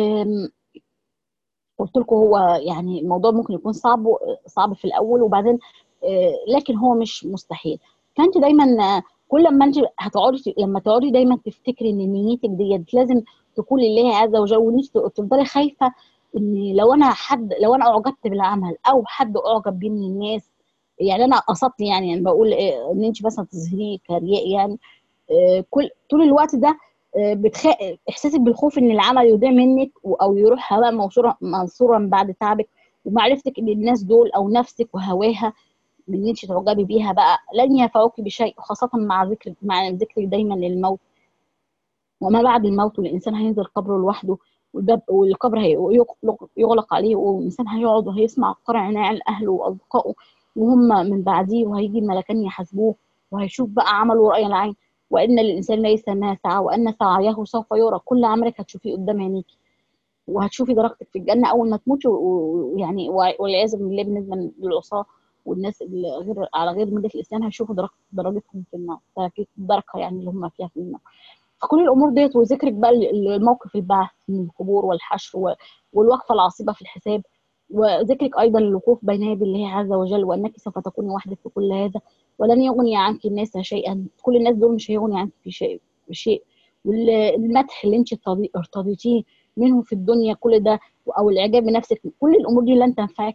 قلت لكم هو يعني الموضوع ممكن يكون صعب صعب في الاول وبعدين لكن هو مش مستحيل فانت دايما كل ما انت هتقعدي لما تقعدي دايما تفتكري ان نيتك ديت لازم تكون لله عز وجل وان انت تفضلي خايفه ان لو انا حد لو انا اعجبت بالعمل او حد اعجب بيه من الناس يعني انا قصدت يعني, يعني بقول ان انت مثلا تظهريه كرياء يعني كل طول الوقت ده بتخ... احساسك بالخوف ان العمل يضيع منك او يروح هواء منصورا منصورا بعد تعبك ومعرفتك ان الناس دول او نفسك وهواها ان انت تعجبي بيها بقى لن ينفعوك بشيء خاصه مع ذكر مع ذكرك دايما للموت وما بعد الموت والانسان هينزل قبره لوحده والباب والقبر يغلق عليه والانسان هيقعد وهيسمع قرع ناعل اهله واصدقائه وهم من بعديه وهيجي الملكان يحاسبوه وهيشوف بقى عمله رأي العين وان الانسان ليس ما سعى وان سعيه سوف يرى كل عملك هتشوفيه قدام عينيكي وهتشوفي درجتك في الجنه اول ما تموتي ويعني والعياذ بالله بالنسبه للعصاه والناس اللي غير على غير مله الاسلام هيشوفوا درجة درجتهم في النار الدرجه يعني اللي هم فيها في النار فكل الامور ديت وذكرك بقى الموقف البعث من القبور والحشر والوقفه العصيبه في الحساب وذكرك ايضا الوقوف بين يدي الله عز وجل وانك سوف تكوني وحدك في كل هذا ولن يغني عنك الناس شيئا كل الناس دول مش هيغني عنك في شيء شيء والمدح اللي انت ارتضيتيه منهم في الدنيا كل ده او الاعجاب بنفسك كل الامور دي لن تنفعك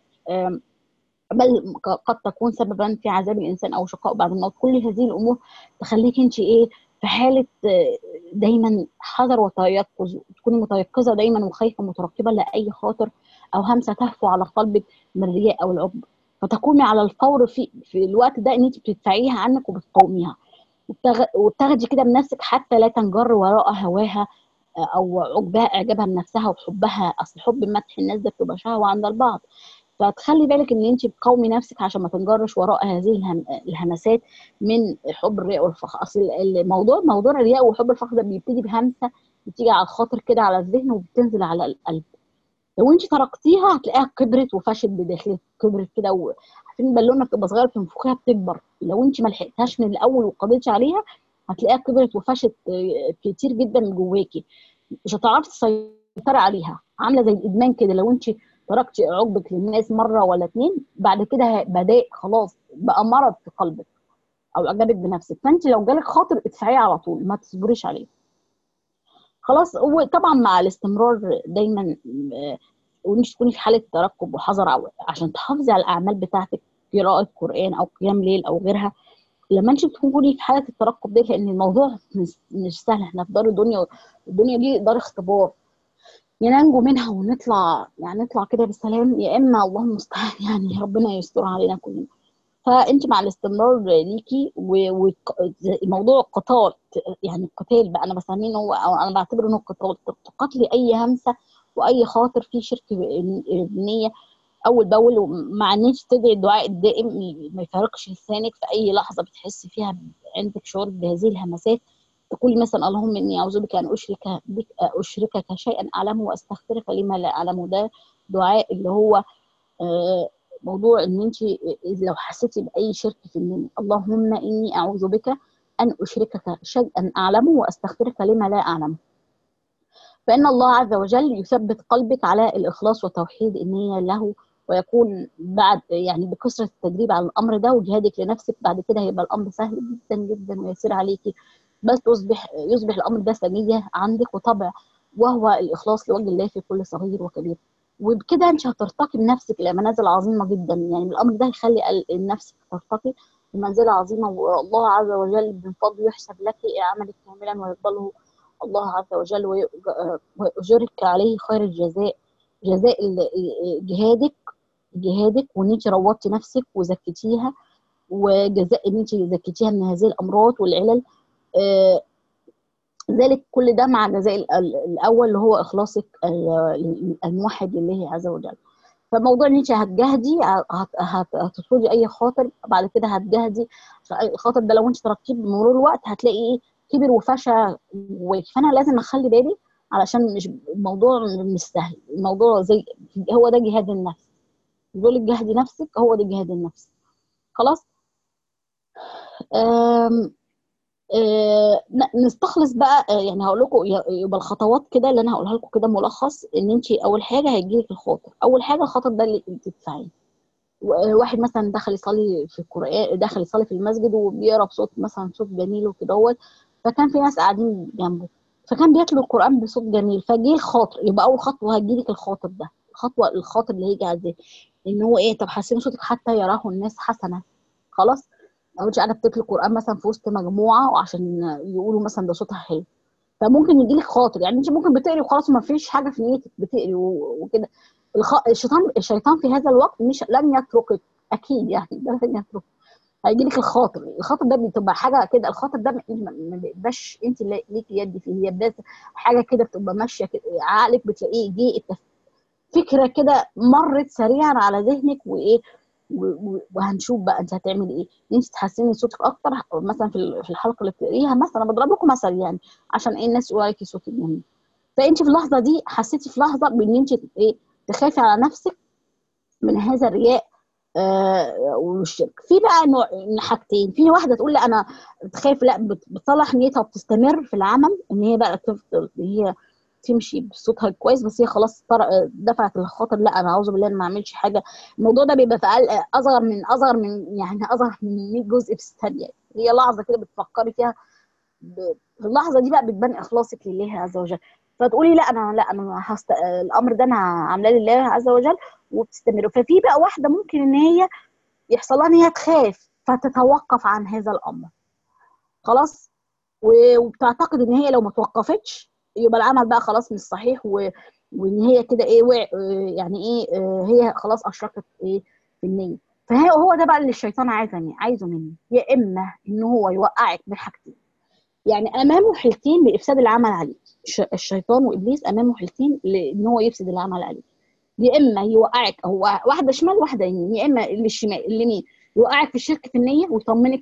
بل قد تكون سببا في عذاب الانسان او شقاء بعد الموت كل هذه الامور تخليك انت ايه في حاله دايما حذر وتيقظ تكوني متيقظه دايما وخايفه مترقبه لاي خاطر او همسه تهفو على قلبك من الرياء او العقب فتقومي على الفور في في الوقت ده ان انت بتدفعيها عنك وبتقاوميها وبتاخدي كده بنفسك حتى لا تنجر وراء هواها او عجبها اعجابها بنفسها وحبها اصل حب مدح الناس ده بتبقى شهوه عند البعض فتخلي بالك ان انت بتقاومي نفسك عشان ما تنجرش وراء هذه الهمسات من حب الرياء والفخر اصل الموضوع موضوع الرياء وحب الفخر ده بيبتدي بهمسه بتيجي على الخاطر كده على الذهن وبتنزل على القلب لو انت تركتيها هتلاقيها كبرت وفشت بداخلك كبرت كده وعارفين البالونه بتبقى صغيره بتنفخيها بتكبر لو انت ما لحقتهاش من الاول وقضيتي عليها هتلاقيها كبرت وفشت آه، كتير جدا جواكي مش هتعرفي تسيطري عليها عامله زي الادمان كده لو انت تركتي عقبك للناس مره ولا اتنين بعد كده بدا خلاص بقى مرض في قلبك او اعجابك بنفسك فانت لو جالك خاطر ادفعيه على طول ما تصبريش عليه خلاص وطبعا مع الاستمرار دايما آه، ومش تكوني في حاله ترقب وحذر عشان تحافظي على الاعمال بتاعتك قراءه قران او قيام ليل او غيرها لما انت تكوني في حاله الترقب دي لان الموضوع مش سهل احنا في دار الدنيا الدنيا دي دار اختبار يا ننجو منها ونطلع يعني نطلع كده بالسلام يا اما اللهم المستعان يعني ربنا يستر علينا كلنا فانت مع الاستمرار ليكي وموضوع القتال يعني القتال بقى انا بسميه هو او انا بعتبره انه قتال تقاتلي اي همسه واي خاطر فيه شرك النيه اول باول مع ان انت تدعي الدعاء الدائم ما يفارقش لسانك في اي لحظه بتحسي فيها عندك شعور بهذه الهمسات تقولي مثلا اللهم اني اعوذ بك ان اشرك بك اشركك شيئا اعلمه واستغفرك لما لا اعلمه ده دعاء اللي هو آه، موضوع ان انت لو حسيتي باي شرك في النية اللهم اني اعوذ بك ان اشركك شيئا اعلمه واستغفرك لما لا اعلمه فان الله عز وجل يثبت قلبك على الاخلاص وتوحيد النيه له ويكون بعد يعني بكثره التدريب على الامر ده وجهادك لنفسك بعد كده هيبقى الامر سهل جدا جدا ويسير عليكي بل تصبح يصبح الامر ده سجيه عندك وطبع وهو الاخلاص لوجه الله في كل صغير وكبير وبكده انت هترتقي بنفسك الى منازل عظيمه جدا يعني الامر ده هيخلي النفس ترتقي لمنزله عظيمه والله عز وجل من فضله يحسب لك عملك كاملا ويقبله الله عز وجل ويؤجرك عليه خير الجزاء جزاء جهادك جهادك وان انت روضتي نفسك وزكيتيها وجزاء ان انت زكيتيها من هذه الامراض والعلل آه، ذلك كل ده مع الجزاء الاول اللي هو اخلاصك الموحد لله عز وجل فموضوع ان انت هتجهدي هتطردي اي خاطر بعد كده هتجهدي الخاطر ده لو انت تركتيه بمرور الوقت هتلاقي ايه كبر وفشى فانا لازم اخلي بالي علشان مش الموضوع مش سهل الموضوع زي هو ده جهاد النفس بيقول لك جهدي نفسك هو ده جهاد النفس خلاص آه نستخلص بقى آه يعني هقول لكم يبقى الخطوات كده اللي انا هقولها لكم كده ملخص ان انت اول حاجه هيجي لك الخاطر اول حاجه الخاطر ده اللي تدفعيه واحد مثلا دخل يصلي في القران دخل يصلي في المسجد وبيقرا بصوت مثلا صوت جميل وكده فكان في ناس قاعدين جنبه فكان بيتلو القران بصوت جميل فجه الخاطر يبقى اول خطوه هتجي لك الخاطر ده الخطوه الخاطر اللي هيجي على ان هو ايه طب حسين صوتك حتى يراه الناس حسنه خلاص او انت قاعده بتقري القران مثلا في وسط مجموعه وعشان يقولوا مثلا ده صوتها حلو فممكن يجي لك خاطر يعني انت ممكن بتقري وخلاص ما فيش حاجه في نيتك بتقري وكده الخ... الشيطان الشيطان في هذا الوقت مش لن يتركك اكيد يعني ده لن يتركك هيجي لك الخاطر الخاطر ده بتبقى حاجه كده الخاطر ده ما بيبقاش انت ليك يد فيه هي بس حاجه كده بتبقى ماشيه كده عقلك بتلاقيه جه فكره كده مرت سريعا على ذهنك وايه وهنشوف بقى انت هتعملي ايه انت تحسني صوتك اكتر مثلا في الحلقه اللي بتقريها مثلا بضرب لكم مثل يعني عشان ايه الناس يقولوا عليكي صوتك جميل فانت في اللحظه دي حسيتي في لحظه بان انت ايه تخافي على نفسك من هذا الرياء آه والشرك في بقى نوع حاجتين في واحده تقول لا انا بتخاف لا بتصلح نيتها وبتستمر في العمل ان هي بقى تفضل هي تمشي بصوتها كويس بس هي خلاص دفعت الخاطر لا انا اعوذ بالله ما اعملش حاجه الموضوع ده بيبقى في اصغر من اصغر من يعني اصغر من 100 جزء في الثانيه هي لحظه كده بتفكري فيها في اللحظه دي بقى بتبان اخلاصك لله عز وجل فتقولي لا انا لا انا هست... الامر ده انا عاملاه لله عز وجل وبتستمر ففي بقى واحده ممكن ان هي يحصل لها ان هي تخاف فتتوقف عن هذا الامر خلاص وبتعتقد ان هي لو ما توقفتش يبقى العمل بقى خلاص مش صحيح و... وان هي كده ايه وع... يعني ايه هي خلاص اشركت ايه في النيه فهي هو ده بقى اللي الشيطان عايزني عايزه مني يا اما ان هو يوقعك بحاجتين يعني امامه حيلتين لافساد العمل عليك الشيطان وابليس امامه حيلتين لان هو يفسد العمل عليك يا اما يوقعك هو واحده شمال واحده يمين يا اما اللي الشمال اليمين يوقعك في الشرك في النيه ويطمنك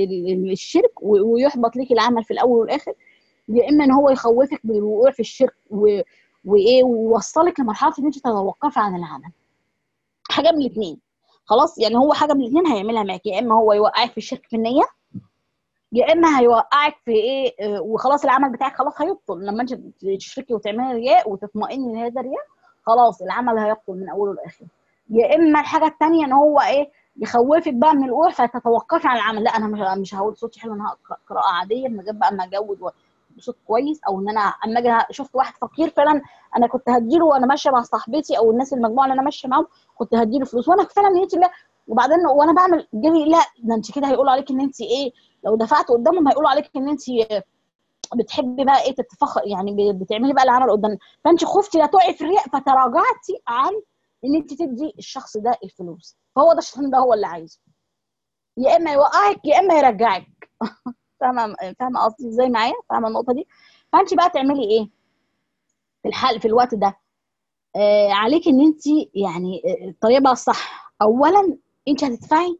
للشرك ويحبط ليك العمل في الاول والاخر يا اما ان هو يخوفك بالوقوع في الشرك و... وايه ويوصلك لمرحله ان انت تتوقفي عن العمل حاجه من الاثنين خلاص يعني هو حاجه من الاثنين هيعملها معاك يا اما هو يوقعك في الشرك في النيه يا اما هيوقعك في ايه آه، وخلاص العمل بتاعك خلاص هيبطل لما انت تشركي وتعملي رياء وتطمئني لهذا الرياء خلاص العمل هيبطل من اوله لاخره يا اما الحاجه الثانيه ان هو ايه يخوفك بقى من الوقوع فتتوقفي عن العمل لا انا مش مش هقول صوتي حلو انا هقرا قراءه عاديه من غير بقى اما اجود بصوت كويس او ان انا اما اجي شفت واحد فقير فعلا انا كنت هديله وانا ماشيه مع صاحبتي او الناس المجموعه اللي انا ماشيه معاهم كنت هديله فلوس وانا فعلا نيتي لا وبعدين وانا بعمل جري لا ده انت كده هيقولوا عليك ان انت ايه لو دفعت قدامهم هيقولوا عليك ان انت بتحبي بقى ايه تتفخر يعني بتعملي بقى العمل قدام فانت خفتي لا تقعي في الرياء فتراجعتي عن ان انت تدي الشخص ده الفلوس فهو ده الشيطان ده هو اللي عايزه يا اما يوقعك يا اما يرجعك فاهمه فاهمه قصدي ازاي معايا فاهمه النقطه دي فانت بقى تعملي ايه في الحل في الوقت ده آه عليك ان انت يعني الطريقه بقى الصح اولا انت هتدفعي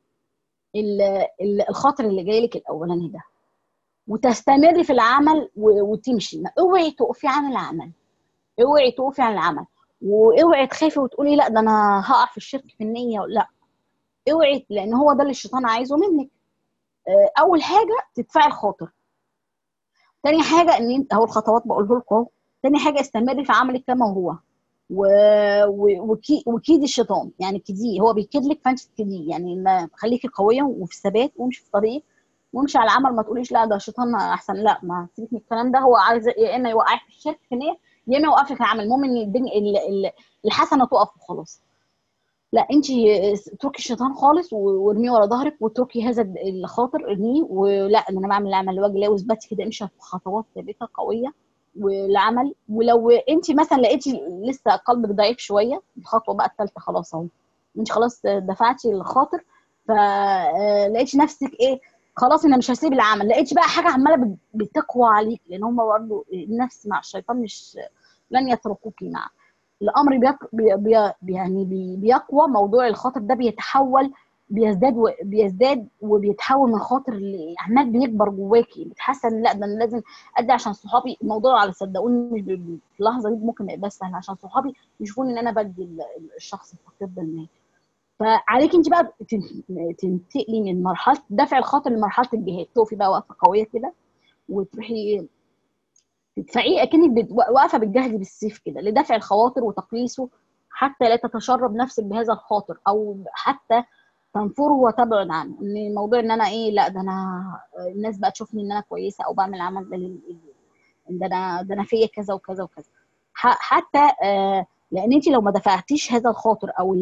الخاطر اللي جاي لك الاولاني ده وتستمري في العمل وتمشي اوعي تقفي عن العمل اوعي تقفي عن العمل واوعي تخافي وتقولي لا ده انا هقع في الشرك في النيه لا اوعي لان هو ده اللي الشيطان عايزه منك آه، اول حاجه تدفعي الخاطر تاني حاجه ان انت اهو الخطوات بقوله لكم اهو تاني حاجه استمري في عملك كما هو و... و... وكي... وكيد الشيطان يعني كيديه هو بيكيد لك فانت تكيديه يعني ما خليكي قويه وفي الثبات وامشي في طريقك وامشي على العمل ما تقوليش لا ده الشيطان احسن لا ما سيبك من الكلام ده هو عايز يا اما يوقعك في الشرك في نيه يا اما يوقف لك العمل المهم ان الدنيا الحسنه تقف وخلاص لا انت اتركي الشيطان خالص وارميه ورا ظهرك واتركي هذا الخاطر ارميه ولا ان انا بعمل العمل لوجه الله واثبتي كده امشي خطوات ثابته قويه والعمل ولو انت مثلا لقيتي لسه قلبك ضعيف شويه الخطوه بقى الثالثه خلاص اهو انت خلاص دفعتي الخاطر فلقيتي نفسك ايه خلاص انا مش هسيب العمل لقيتي بقى حاجه عماله بتقوى عليك لان هم برضه النفس مع الشيطان مش لن يتركوكي معه الامر بيك بي بي يعني بي بيقوى موضوع الخاطر ده بيتحول بيزداد و... بيزداد وبيتحول من خاطر عمال بيكبر جواكي بتحسن لا ده انا لازم ادي عشان صحابي الموضوع على صدقوني مش في اللحظه دي ممكن ما يبقاش سهل عشان صحابي يشوفوني ان انا بدي الشخص الفقير ده المال فعليك انت بقى تنتقلي من مرحله دفع الخاطر لمرحله الجهاد تقفي بقى وقفه قويه كده وتروحي تدفعيه اكنك واقفه بتجهزي بالسيف كده لدفع الخواطر وتقليصه حتى لا تتشرب نفسك بهذا الخاطر او حتى تنفره وتبعد عنه ان موضوع ان انا ايه لا ده انا الناس بقى تشوفني ان انا كويسه او بعمل عمل ده ده انا ده انا فيا كذا وكذا وكذا حتى آه لان انت لو ما دفعتيش هذا الخاطر او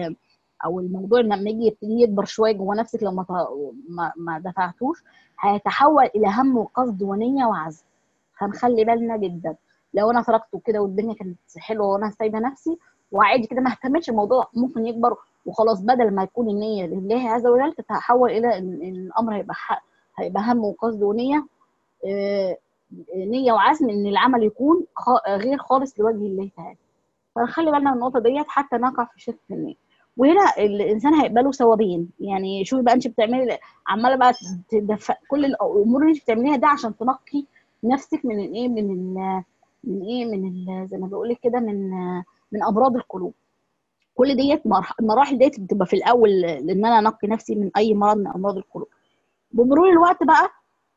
او الموضوع لما يجي يبتدي يكبر شويه جوه نفسك لو ما ما دفعتوش هيتحول الى هم وقصد ونيه وعزم هنخلي بالنا جدا لو انا تركته كده والدنيا كانت حلوه وانا سايبه نفسي وعادي كده ما اهتمتش الموضوع ممكن يكبر وخلاص بدل ما يكون النيه لله عز وجل تتحول الى ان الامر هيبقى هيبقى هم وقصد ونيه آه، نيه وعزم ان العمل يكون غير خالص لوجه الله تعالى فنخلي بالنا من النقطه ديت حتى نقع في شرك النيه وهنا الانسان هيبقى له ثوابين يعني شوفي بقى انت بتعملي عماله بقى تدفع كل الامور اللي انت بتعمليها ده عشان تنقي نفسك من الايه من ال من ايه من ال زي ما بقول لك كده من من امراض القلوب كل ديت المراحل ديت بتبقى في الاول ان انا انقي نفسي من اي مرض من امراض القلوب بمرور الوقت بقى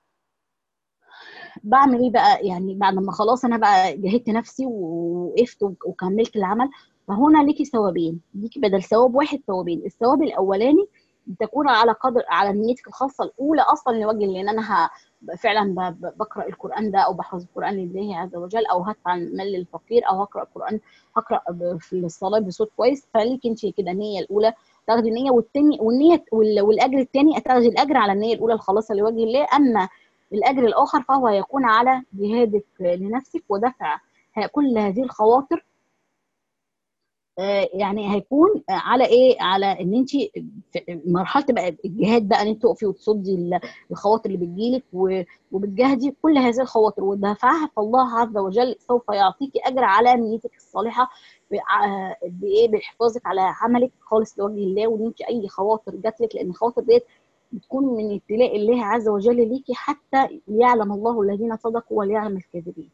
بعمل ايه بقى يعني بعد ما خلاص انا بقى جهدت نفسي ووقفت وكملت العمل فهنا ليكي ثوابين ليكي بدل ثواب واحد ثوابين الثواب الاولاني تكون على قدر على نيتك الخاصه الاولى اصلا لوجه الله ان انا فعلا بقرا القران ده او بحفظ القران لله عز وجل او هدفع المال للفقير او هقرا القران هقرا في الصلاه بصوت كويس فليك انت كده النيه الاولى تاخدي النيه والتاني والنيه والاجر الثاني تاخدي الاجر على النيه الاولى الخالصه لوجه الله اما الاجر الاخر فهو يكون على جهادك لنفسك ودفع كل هذه الخواطر آه، يعني هيكون على ايه على ان انت مرحله بقى الجهاد بقى ان انت تقفي وتصدي الخواطر اللي بتجيلك وبتجاهدي كل هذه الخواطر ودفعها فالله عز وجل سوف يعطيكي اجر على نيتك الصالحه بايه بحفاظك على عملك خالص لوجه الله وان انت اي خواطر جات لك لان الخواطر ديت بتكون من ابتلاء الله عز وجل ليكي حتى ليعلم الله الذين صدقوا وليعلم الكاذبين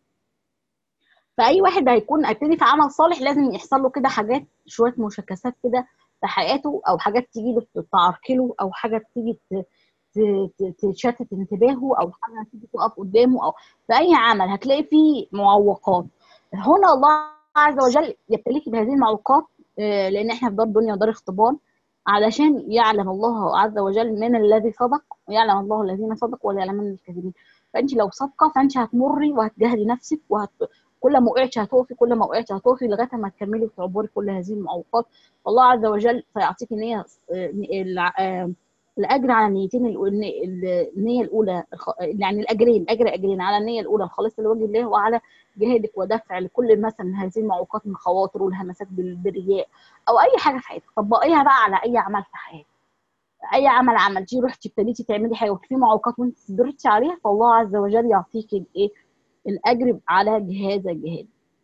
فاي واحد هيكون هيبتدي في عمل صالح لازم يحصل له كده حاجات شويه مشاكسات كده في حياته او حاجات تيجي له تعركله او حاجه تيجي ت- ت- تشتت انتباهه او حاجه تيجي تقف قدامه او في اي عمل هتلاقي فيه معوقات هنا الله عز وجل يبتليك بهذه المعوقات آه، لان احنا في دار دنيا ودار اختبار علشان يعلم الله عز وجل من الذي صدق ويعلم الله الذين صدقوا ويعلمن الكاذبين فانت لو صادقه فانت هتمري وهتجاهدي نفسك وهت... كل ما وقعتي هتقفي كل ما وقعتي هتقفي لغايه ما تكملي وتعبري كل هذه المعوقات الله عز وجل سيعطيك نيه آه، الع- آه، الاجر على النيتين الأو- الن- النيه الاولى الخ- يعني الاجرين اجر اجرين على النيه الاولى الخالصه لوجه الله وعلى جهادك ودفع لكل مثلا هذه المعوقات من الخواطر والهمسات بال- بالرياء او اي حاجه في حياتك طبقيها بقى على اي عمل في حياتك اي عمل عملتيه رحتي ابتديتي تعملي حاجه وفي معوقات وانت صبرتي عليها فالله عز وجل يعطيك الايه الاجر على جهاد الجهاد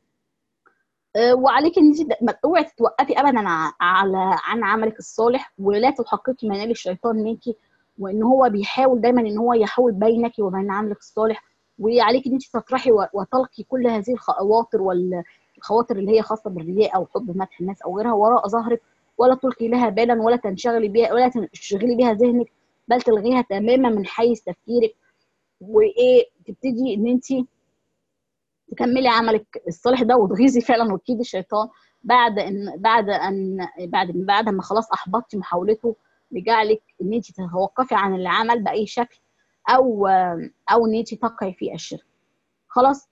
آه، وعليك ان انت ما اوعي تتوقفي ابدا ع- على عن عملك الصالح ولا تحققي منال الشيطان منك وان هو بيحاول دايما ان هو يحول بينك وبين عملك الصالح وعليك ان انت تطرحي و- وتلقي كل هذه الخواطر والخواطر اللي هي خاصه بالرياء او حب مدح الناس او غيرها وراء ظهرك ولا تلقي لها بالا ولا تنشغلي بها ولا تشغلي بها ذهنك بل تلغيها تماما من حيز تفكيرك وايه تبتدي ان انت تكملي عملك الصالح ده وتغيظي فعلا وتكيد الشيطان بعد ان بعد ان بعد بعد ما خلاص احبطتي محاولته لجعلك ان انت تتوقفي عن العمل باي شكل او او ان انت تقعي في الشرك خلاص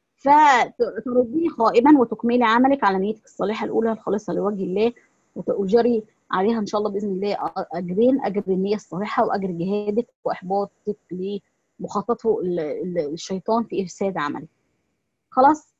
فترديه خائبا وتكملي عملك على نيتك الصالحه الاولى الخالصه لوجه الله وتؤجري عليها ان شاء الله باذن الله اجرين اجر النيه الصالحه واجر جهادك واحباطك لمخططه ال- ال- الشيطان في افساد عملك خلاص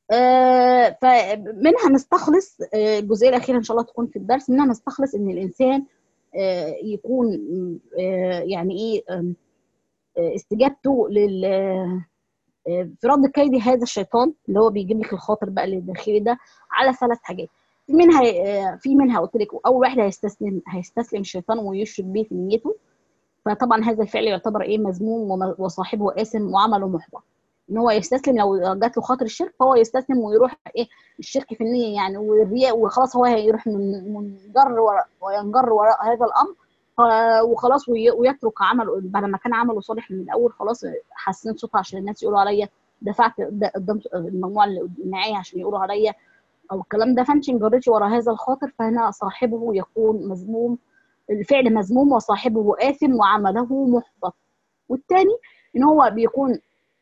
آه فمنها نستخلص آه، الجزئيه الاخيره ان شاء الله تكون في الدرس منها نستخلص ان الانسان آه يكون آه يعني ايه آم، آه، استجابته لل آه، في رد كيد هذا الشيطان اللي هو بيجيب لك الخاطر بقى الداخلي ده على ثلاث حاجات في منها آه، في منها قلت لك اول واحد هيستسلم هيستسلم الشيطان ويشرك بيه في نيته فطبعا هذا الفعل يعتبر ايه مذموم وم- وصاحبه آثم وعمله محبط ان هو يستسلم لو جات له خاطر الشرك فهو يستسلم ويروح ايه الشرك في النيه يعني والرياء وخلاص هو هيروح من- منجر وراء وينجر وراء هذا الامر ف- وخلاص وي- ويترك عمله بعد ما كان عمله صالح من الاول خلاص حسنت صوتها عشان الناس يقولوا عليا دفعت قد- قدام المجموعه اللي معايا عشان يقولوا عليا او الكلام ده فانت انجرتي ورا هذا الخاطر فهنا صاحبه يكون مذموم الفعل مذموم وصاحبه آثم وعمله محبط والتاني ان هو بيكون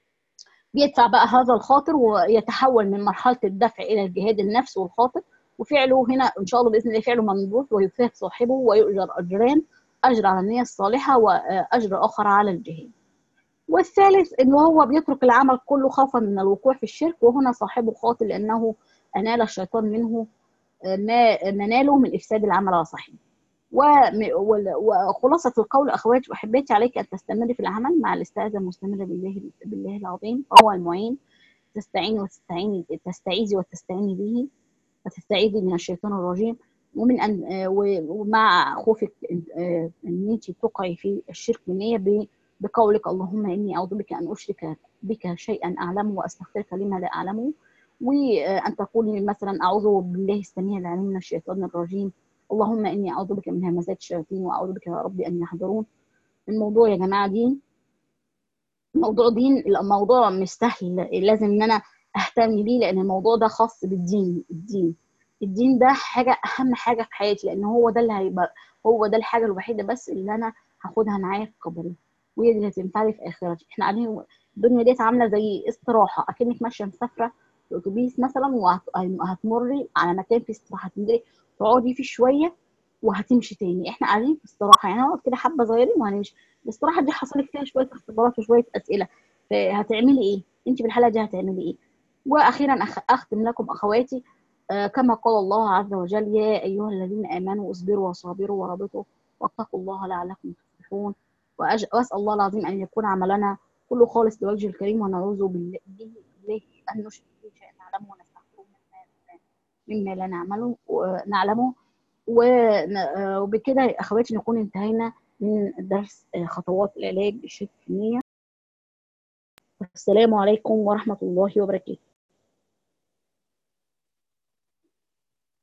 بيدفع بقى هذا الخاطر ويتحول من مرحله الدفع الى الجهاد النفس والخاطر وفعله هنا ان شاء الله باذن الله فعله ممدوح ويثاب صاحبه ويؤجر اجران اجر على النيه الصالحه واجر اخر على الجهاد. والثالث ان هو بيترك العمل كله خوفا من الوقوع في الشرك وهنا صاحبه خاطئ لانه انال الشيطان منه ما مناله من افساد العمل على صاحبه. وم- وال- وخلاصة القول أخواتي وأحباتي عليك أن تستمري في العمل مع الاستعاذة المستمرة بالله بالله العظيم وهو المعين تستعيني وتستعيني تستعيذي وتستعيني به وتستعيذي من الشيطان الرجيم ومن أن آه، و- ومع خوفك إن- آه، أن أنت تقعي في الشرك بالنية ب- بقولك اللهم إني أعوذ بك أن أشرك بك شيئا أعلمه وأستغفرك لما لا أعلمه وأن تقولي مثلا أعوذ بالله السميع العليم من الشيطان الرجيم اللهم اني اعوذ بك من همزات الشياطين واعوذ بك يا رب ان يحضرون الموضوع يا جماعه دين موضوع دين الموضوع مش سهل لازم ان انا اهتم بيه لان الموضوع ده خاص بالدين الدين الدين ده حاجه اهم حاجه في حياتي لان هو ده اللي هيبقى هو ده الحاجه الوحيده بس اللي انا هاخدها معايا في قبري وهي دي اللي هتنفعني في اخرتي احنا قاعدين الدنيا ديت عامله زي استراحه اكنك ماشيه مسافره في اتوبيس مثلا وهتمري على مكان فيه استراحه تنزلي تقعدي فيه شويه وهتمشي تاني احنا قاعدين في استراحه يعني هنقعد كده حبه صغيرين وهنمشي الاستراحه دي حصل لك فيها شويه اختبارات وشويه اسئله فهتعملي ايه انت في الحاله دي هتعملي ايه واخيرا أخ... اختم لكم اخواتي آه كما قال الله عز وجل يا ايها الذين امنوا اصبروا وصابروا ورابطوا واتقوا الله لعلكم تفلحون وأج... واسال الله العظيم ان يكون عملنا كله خالص لوجه الكريم ونعوذ بالله بالله ان نشرك به شيئا نعلمه ونستغفره مما مما لا نعمله ونعلمه وبكده اخواتي نكون انتهينا من درس خطوات العلاج الشرك النية السلام عليكم ورحمة الله وبركاته